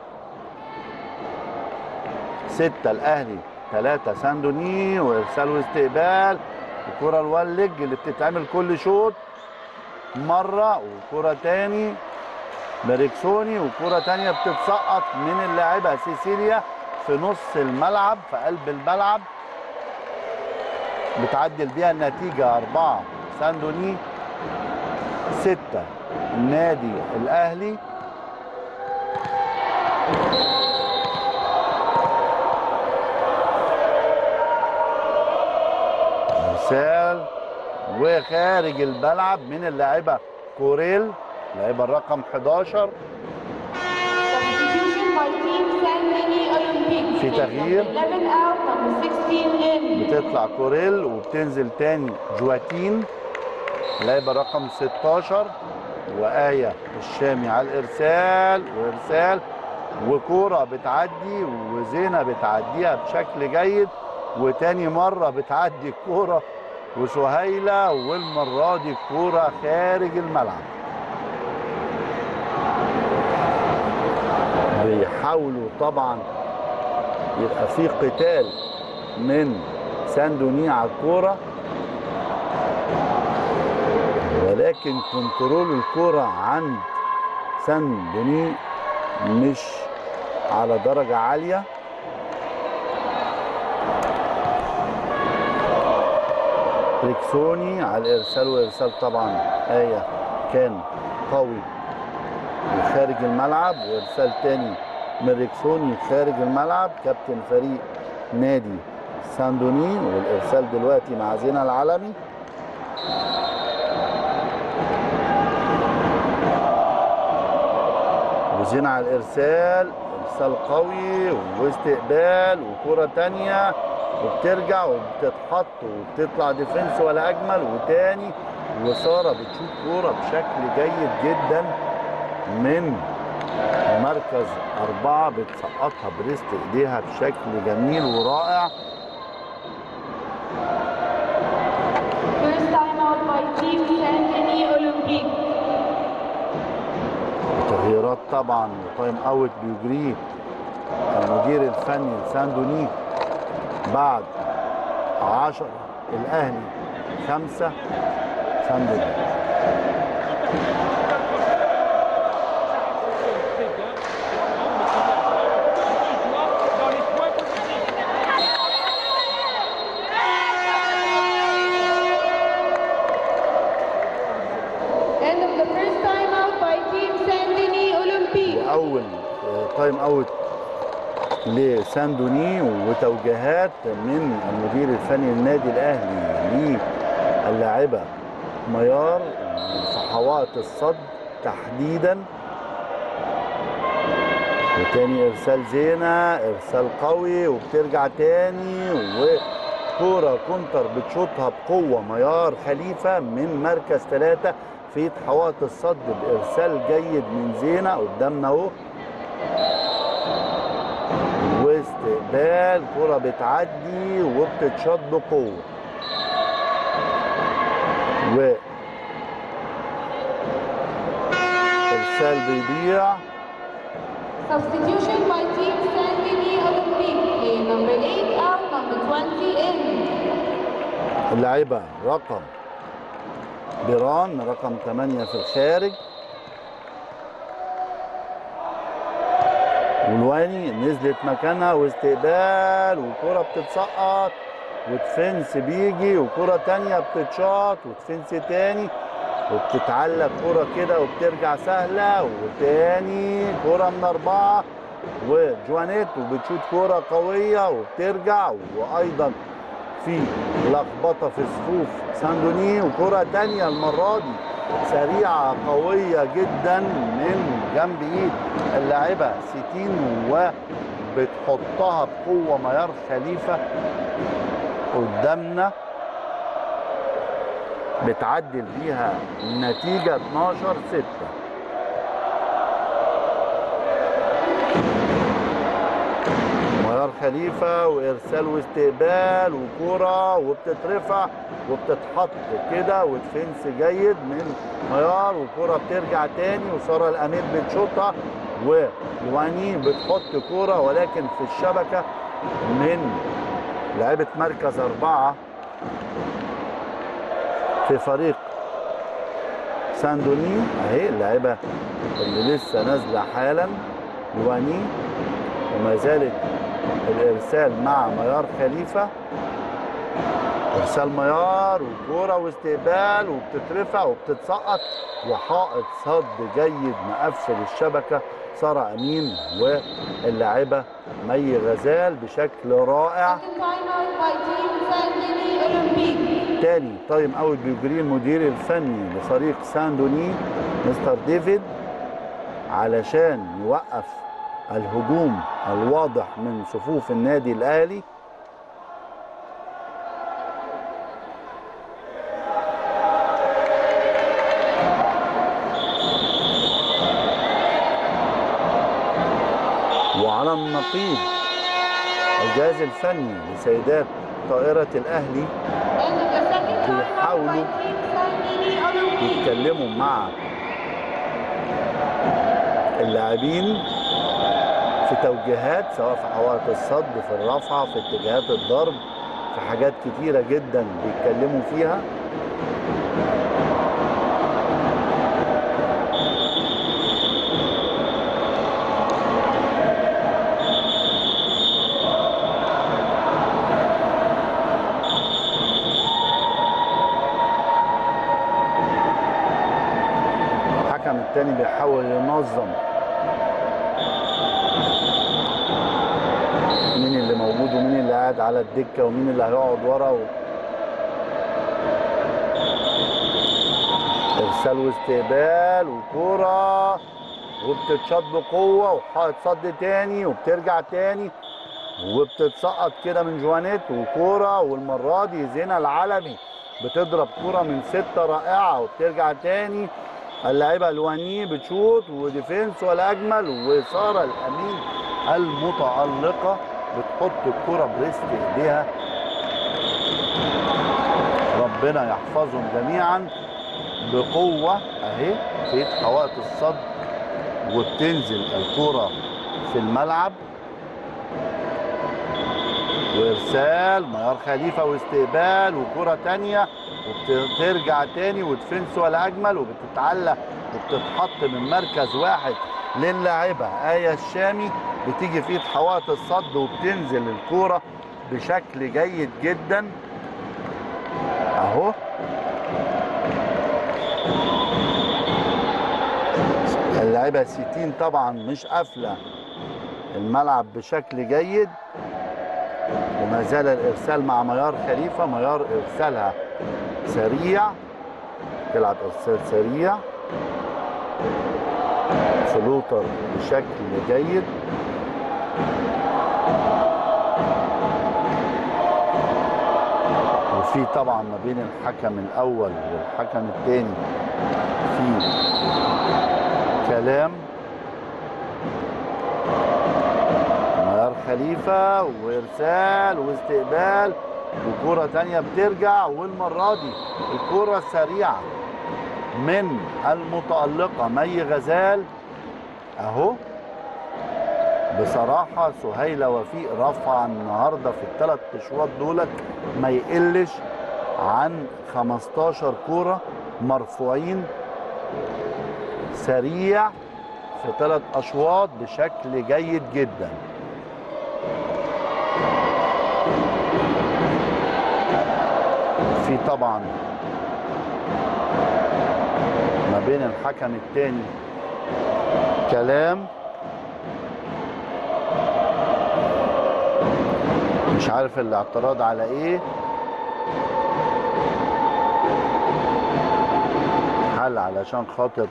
ستة الأهلي ثلاثة ساندوني وإرسال واستقبال وكرة الولج اللي بتتعمل كل شوط مرة وكرة تاني بريكسوني وكرة تانية بتتسقط من اللاعبة سيسيليا في نص الملعب في قلب الملعب بتعدل بيها النتيجة أربعة ساندوني ستة النادي الأهلي ارسال وخارج الملعب من اللاعبه كوريل لاعبه الرقم 11 Substitution by Team San Mini Olympic. في تغيير. 11 out, number 16 in. بتطلع كوريل وبتنزل تاني جواتين لاعبه رقم 16 وآية الشامي على الإرسال وإرسال وكورة بتعدي وزينة بتعديها بشكل جيد وتاني مرة بتعدي الكورة وسهيلة والمرة دي الكورة خارج الملعب بيحاولوا طبعا يبقى في قتال من ساندوني على الكورة ولكن كنترول الكرة عند سان دوني مش على درجة عالية ريكسوني على الإرسال وإرسال طبعا آية كان قوي خارج الملعب وإرسال تاني من ريكسوني خارج الملعب كابتن فريق نادي ساندوني والإرسال دلوقتي مع زينة العالمي وزين على الارسال ارسال قوي واستقبال وكره تانية وبترجع وبتتحط وبتطلع ديفنس ولا اجمل وتاني وساره بتشوط كوره بشكل جيد جدا من مركز أربعة بتسقطها بريست إيديها بشكل جميل ورائع First time out by Team Saint-Denis Olympique. تغييرات طبعا وتايم اوت بيجريه المدير الفني لساندوني بعد 10 الاهلي خمسة ساندوني dans les points positifs. End of the first time out by Team Saint-Denis Olympique. واول آه، تايم اوت لساندوني وتوجيهات من المدير الفني للنادي الاهلي للاعبه ميار في حوائط الصد تحديدا وتاني ارسال زينه ارسال قوي وبترجع تاني وكوره كونتر بتشوطها بقوه ميار خليفه من مركز ثلاثه في حوائط الصد بارسال جيد من زينه قدامنا اهو واستقبال كرة بتعدي وبتتشط بقوة و ارسال بيضيع Substitution by Team Saint-Denis Olympique. Player number 8 out, number 20 in. اللاعبة رقم بيران رقم 8 في الخارج والواني نزلت مكانها واستقبال وكرة بتتسقط ودفنس بيجي وكرة تانية بتتشاط ودفنس تاني وبتتعلق كرة كده وبترجع سهلة وتاني كرة من أربعة وجوانيت وبتشوت كرة قوية وبترجع وأيضا في لخبطه في صفوف ساندوني وكره تانية المره دي سريعه قويه جدا من جنب ايد اللاعبه سيتين وبتحطها بقوه ميار خليفه قدامنا بتعدل بيها النتيجه 12 6 ميار خليفة وإرسال واستقبال وكرة وبتترفع وبتتحط كده ودفنس جيد من ميار وكرة بترجع تاني وسارة الأمير بتشوطها ويواني بتحط كرة ولكن في الشبكة من لعيبة مركز أربعة في فريق ساندوني أهي اللاعبة اللي لسه نازلة حالا يواني وما زالت الارسال مع ميار خليفه ارسال ميار وكوره واستقبال وبتترفع وبتتسقط وحائط صد جيد مقفل الشبكه ساره امين واللاعبه مي غزال بشكل رائع Second time out by Team Saint-Denis Olympique. تاني تايم اوت بيجريه المدير الفني لفريق ساندوني مستر ديفيد علشان يوقف الهجوم الواضح من صفوف النادي الاهلي وعلى النقيض الجهاز الفني لسيدات طائرة الأهلي End of the second time out by بيحاولوا Team Saint-Denis Olympique. يتكلموا مع اللاعبين في توجيهات سواء في حوائط الصد في الرفعة في اتجاهات الضرب في حاجات كتيرة جدا بيتكلموا فيها التاني بيحاول ينظم مين اللي موجود ومين اللي قاعد على الدكه ومين اللي هيقعد ورا و... ارسال واستقبال وكوره وبتتشاط بقوه وحائط صد تاني وبترجع تاني وبتتسقط كده من جوانيت وكوره والمره دي زينه العلمي بتضرب كوره من سته رائعه وبترجع تاني اللاعبه الواني بتشوط وديفينس ولا اجمل وساره الامين المتالقه بتحط الكوره بريست ايديها ربنا يحفظهم جميعا بقوه اهي في حوائط الصد وبتنزل الكوره في الملعب وارسال ميار خليفه واستقبال وكره تانية وبترجع تاني وتفنس ولا اجمل وبتتعلق وبتتحط من مركز واحد للاعبه ايه الشامي بتيجي في ايد حوائط الصد وبتنزل الكوره بشكل جيد جدا اهو اللاعبه سيتين طبعا مش قافله الملعب بشكل جيد وما زال الارسال مع ميار خليفه ميار ارسالها سريع تلعب ارسال سريع فلوتر بشكل جيد وفي طبعا ما بين الحكم الاول والحكم الثاني في كلام ميار خليفة وإرسال واستقبال وكرة تانية بترجع والمرة دي الكرة السريعة من المتألقة مي غزال أهو بصراحة سهيلة وفيق رفع النهاردة في الثلاث أشواط دولت ما يقلش عن 15 كورة مرفوعين سريع في ثلاث أشواط بشكل جيد جدا في طبعا ما بين الحكم الثاني كلام مش عارف الاعتراض على ايه حل علشان خاطر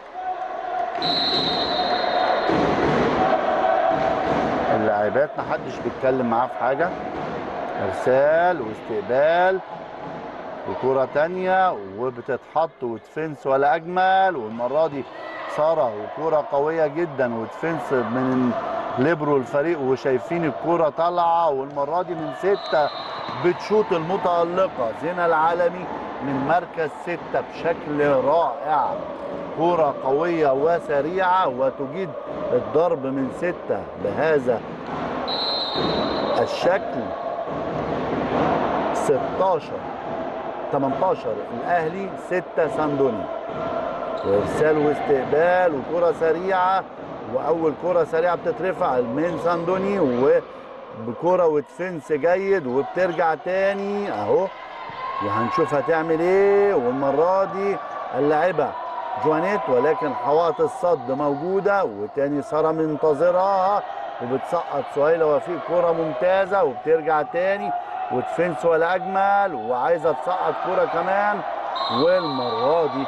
اللاعبات محدش بيتكلم معاه في حاجه ارسال واستقبال وكرة تانية وبتتحط وتفنس ولا أجمل والمرة دي سارة وكرة قوية جدا وتفنس من ليبرو الفريق وشايفين الكرة طالعة والمرة دي من ستة بتشوط المتألقة زينة العالمي من مركز ستة بشكل رائع كرة قوية وسريعة وتجيد الضرب من ستة بهذا الشكل 16 18 الاهلي 6 ساندوني وارسال واستقبال وكره سريعه واول كره سريعه بتترفع من ساندوني وبكره وتفنس جيد وبترجع تاني اهو وهنشوف هتعمل ايه والمره دي اللاعبه جوانيت ولكن حوائط الصد موجوده وتاني ساره منتظراها وبتسقط سهيله وفيق كره ممتازه وبترجع تاني وتفنس ولا اجمل وعايزه تسقط كوره كمان والمره دي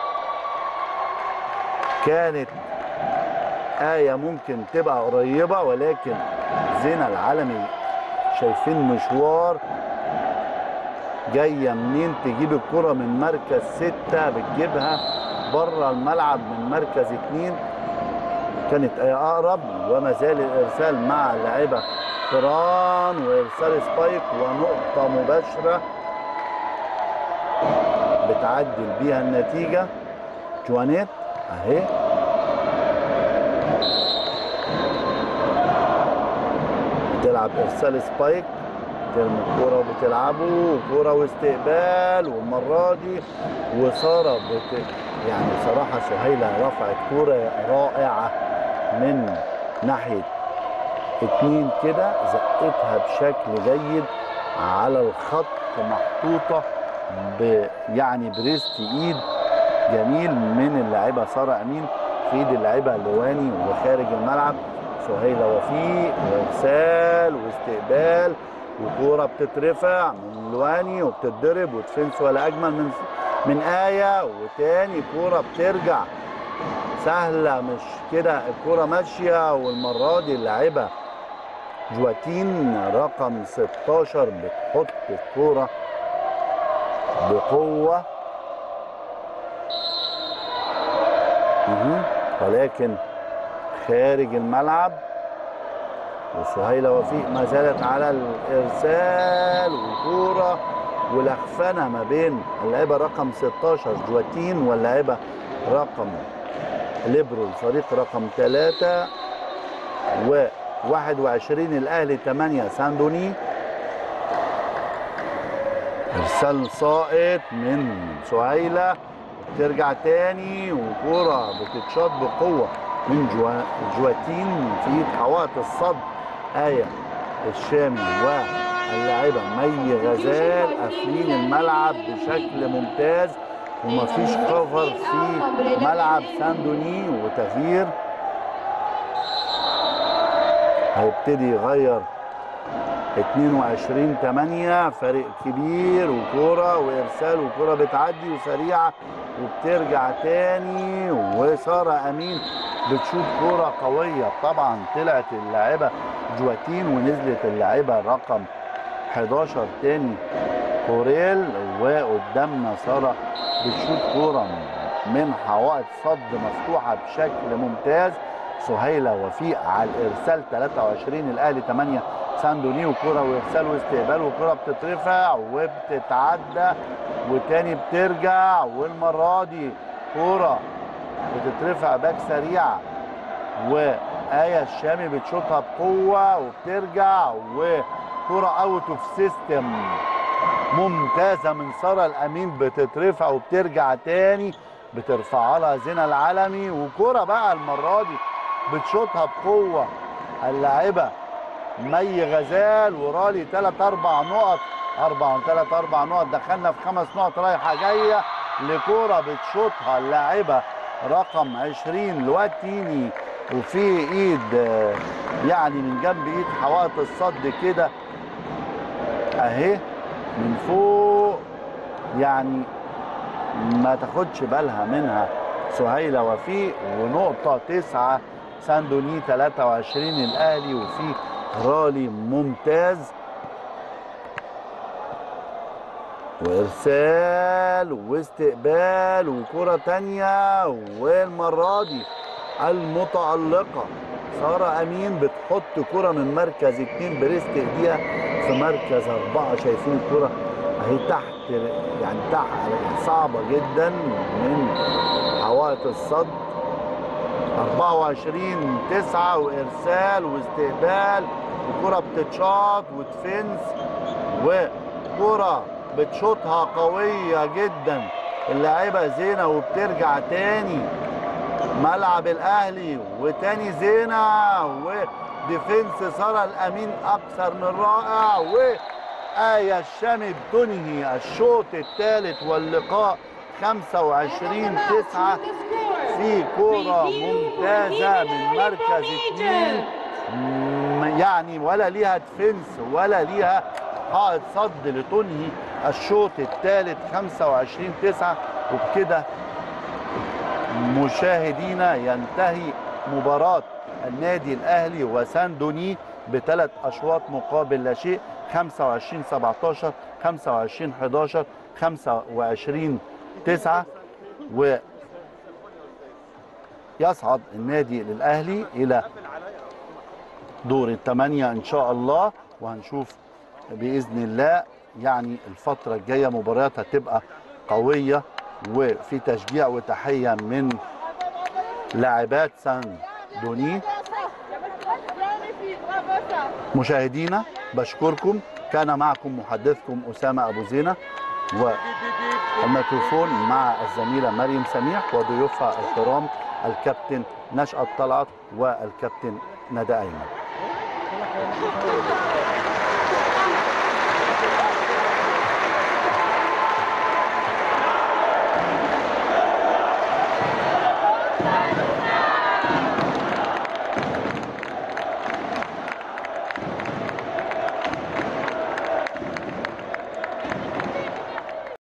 كانت آية ممكن تبقى قريبة ولكن زينة العالمي شايفين مشوار جاية منين تجيب الكرة من مركز ستة بتجيبها بره الملعب من مركز اتنين كانت آية أقرب وما زال الإرسال مع اللاعبة قران وإرسال سبايك ونقطة مباشرة بتعدل بيها النتيجة جوانيت أهي بتلعب ارسال سبايك ترمي الكوره وبتلعبه وكوره واستقبال والمره دي وساره بت... يعني بصراحه سهيله رفعت كوره رائعه من ناحيه اتنين كده زقتها بشكل جيد على الخط محطوطه ب... يعني بريست ايد جميل من اللاعبه ساره امين في ايد اللاعبه لواني وخارج الملعب سهيله وفيق وارسال واستقبال وكوره بتترفع من لواني وبتتضرب وتفنس ولا اجمل من من ايه وتاني كوره بترجع سهله مش كده الكوره ماشيه والمره دي اللاعبه جواتين رقم 16 بتحط الكوره بقوه مهم. ولكن خارج الملعب وسهيلة وفيق ما زالت على الإرسال وكورة ولخفنة ما بين اللاعبة رقم 16 جواتين واللاعبة رقم ليبرو الفريق رقم 3 و 21 الأهلي 8 ساندوني إرسال ساقط من سهيلة ترجع تاني وكرة بتتشاط بقوة من جوا- جواتين في حوائط الصد آية الشامي واللاعبة مي غزال قافلين الملعب بشكل ممتاز ومفيش كفر في ملعب ساندوني وتغيير هيبتدي يغير 22 8 فريق كبير وكرة وارسال وكرة بتعدي وسريعة وبترجع تاني وسارة امين بتشوط كرة قوية طبعا طلعت اللاعبة جواتين ونزلت اللاعبة رقم 11 تاني كوريل وقدامنا سارة بتشوط كرة من حوائط صد مفتوحة بشكل ممتاز سهيلة وفيق على الارسال 23 الاهلي 8 ساندوني وكرة وارسال واستقبال وكرة بتترفع وبتتعدى وتاني بترجع والمرة دي كرة بتترفع باك سريعة وآية الشامي بتشوطها بقوة وبترجع وكرة اوت اوف سيستم ممتازة من سارة الأمين بتترفع وبترجع تاني بترفعها لها زينة العالمي وكرة بقى المرة دي بتشوطها بقوة اللاعبة مي غزال ورالي ثلاث أربع نقط أربع ثلاث أربع نقط دخلنا في خمس نقط رايحة جاية لكرة بتشوطها اللاعبة رقم 20 لواتيني وفي ايد آه، يعني من جنب ايد حوائط الصد كده اهي من فوق يعني ما تاخدش بالها منها سهيلة وفيق ونقطة تسعة ساندوني 23 الأهلي وفي رالي ممتاز وإرسال واستقبال وكرة تانية والمرة دي المتألقة سارة أمين بتحط كرة من مركز اتنين بريست ايديها في مركز أربعة شايفين الكرة أهي تحت يعني تحت صعبة جدا من حوائط الصد 24 9 وارسال واستقبال وكره بتتشاط وتفنس وكره بتشوطها قويه جدا اللاعبه زينه وبترجع تاني ملعب الاهلي وتاني زينه وديفنس ساره الامين اكثر من رائع وآية الشامي تنهي الشوط الثالث واللقاء 25 9 في كرة ممتازة من مركز اثنين م- يعني ولا ليها ديفنس ولا ليها حائط صد لتنهي الشوط الثالث 25 9 وبكده مشاهدينا ينتهي مباراة النادي الأهلي وساندوني بثلاث أشواط مقابل لا شيء 25 17 25 11 25 9 و يصعد النادي للأهلي إلى دور الثمانية إن شاء الله وهنشوف بإذن الله يعني الفترة الجاية مباريات هتبقى قوية وفي تشجيع وتحية من لاعبات سان دوني مشاهدينا بشكركم كان معكم محدثكم أسامة أبو زينة والميكروفون مع الزميلة مريم سميح وضيوفها الكرام الكابتن نشأت طلعت والكابتن ندى أيمن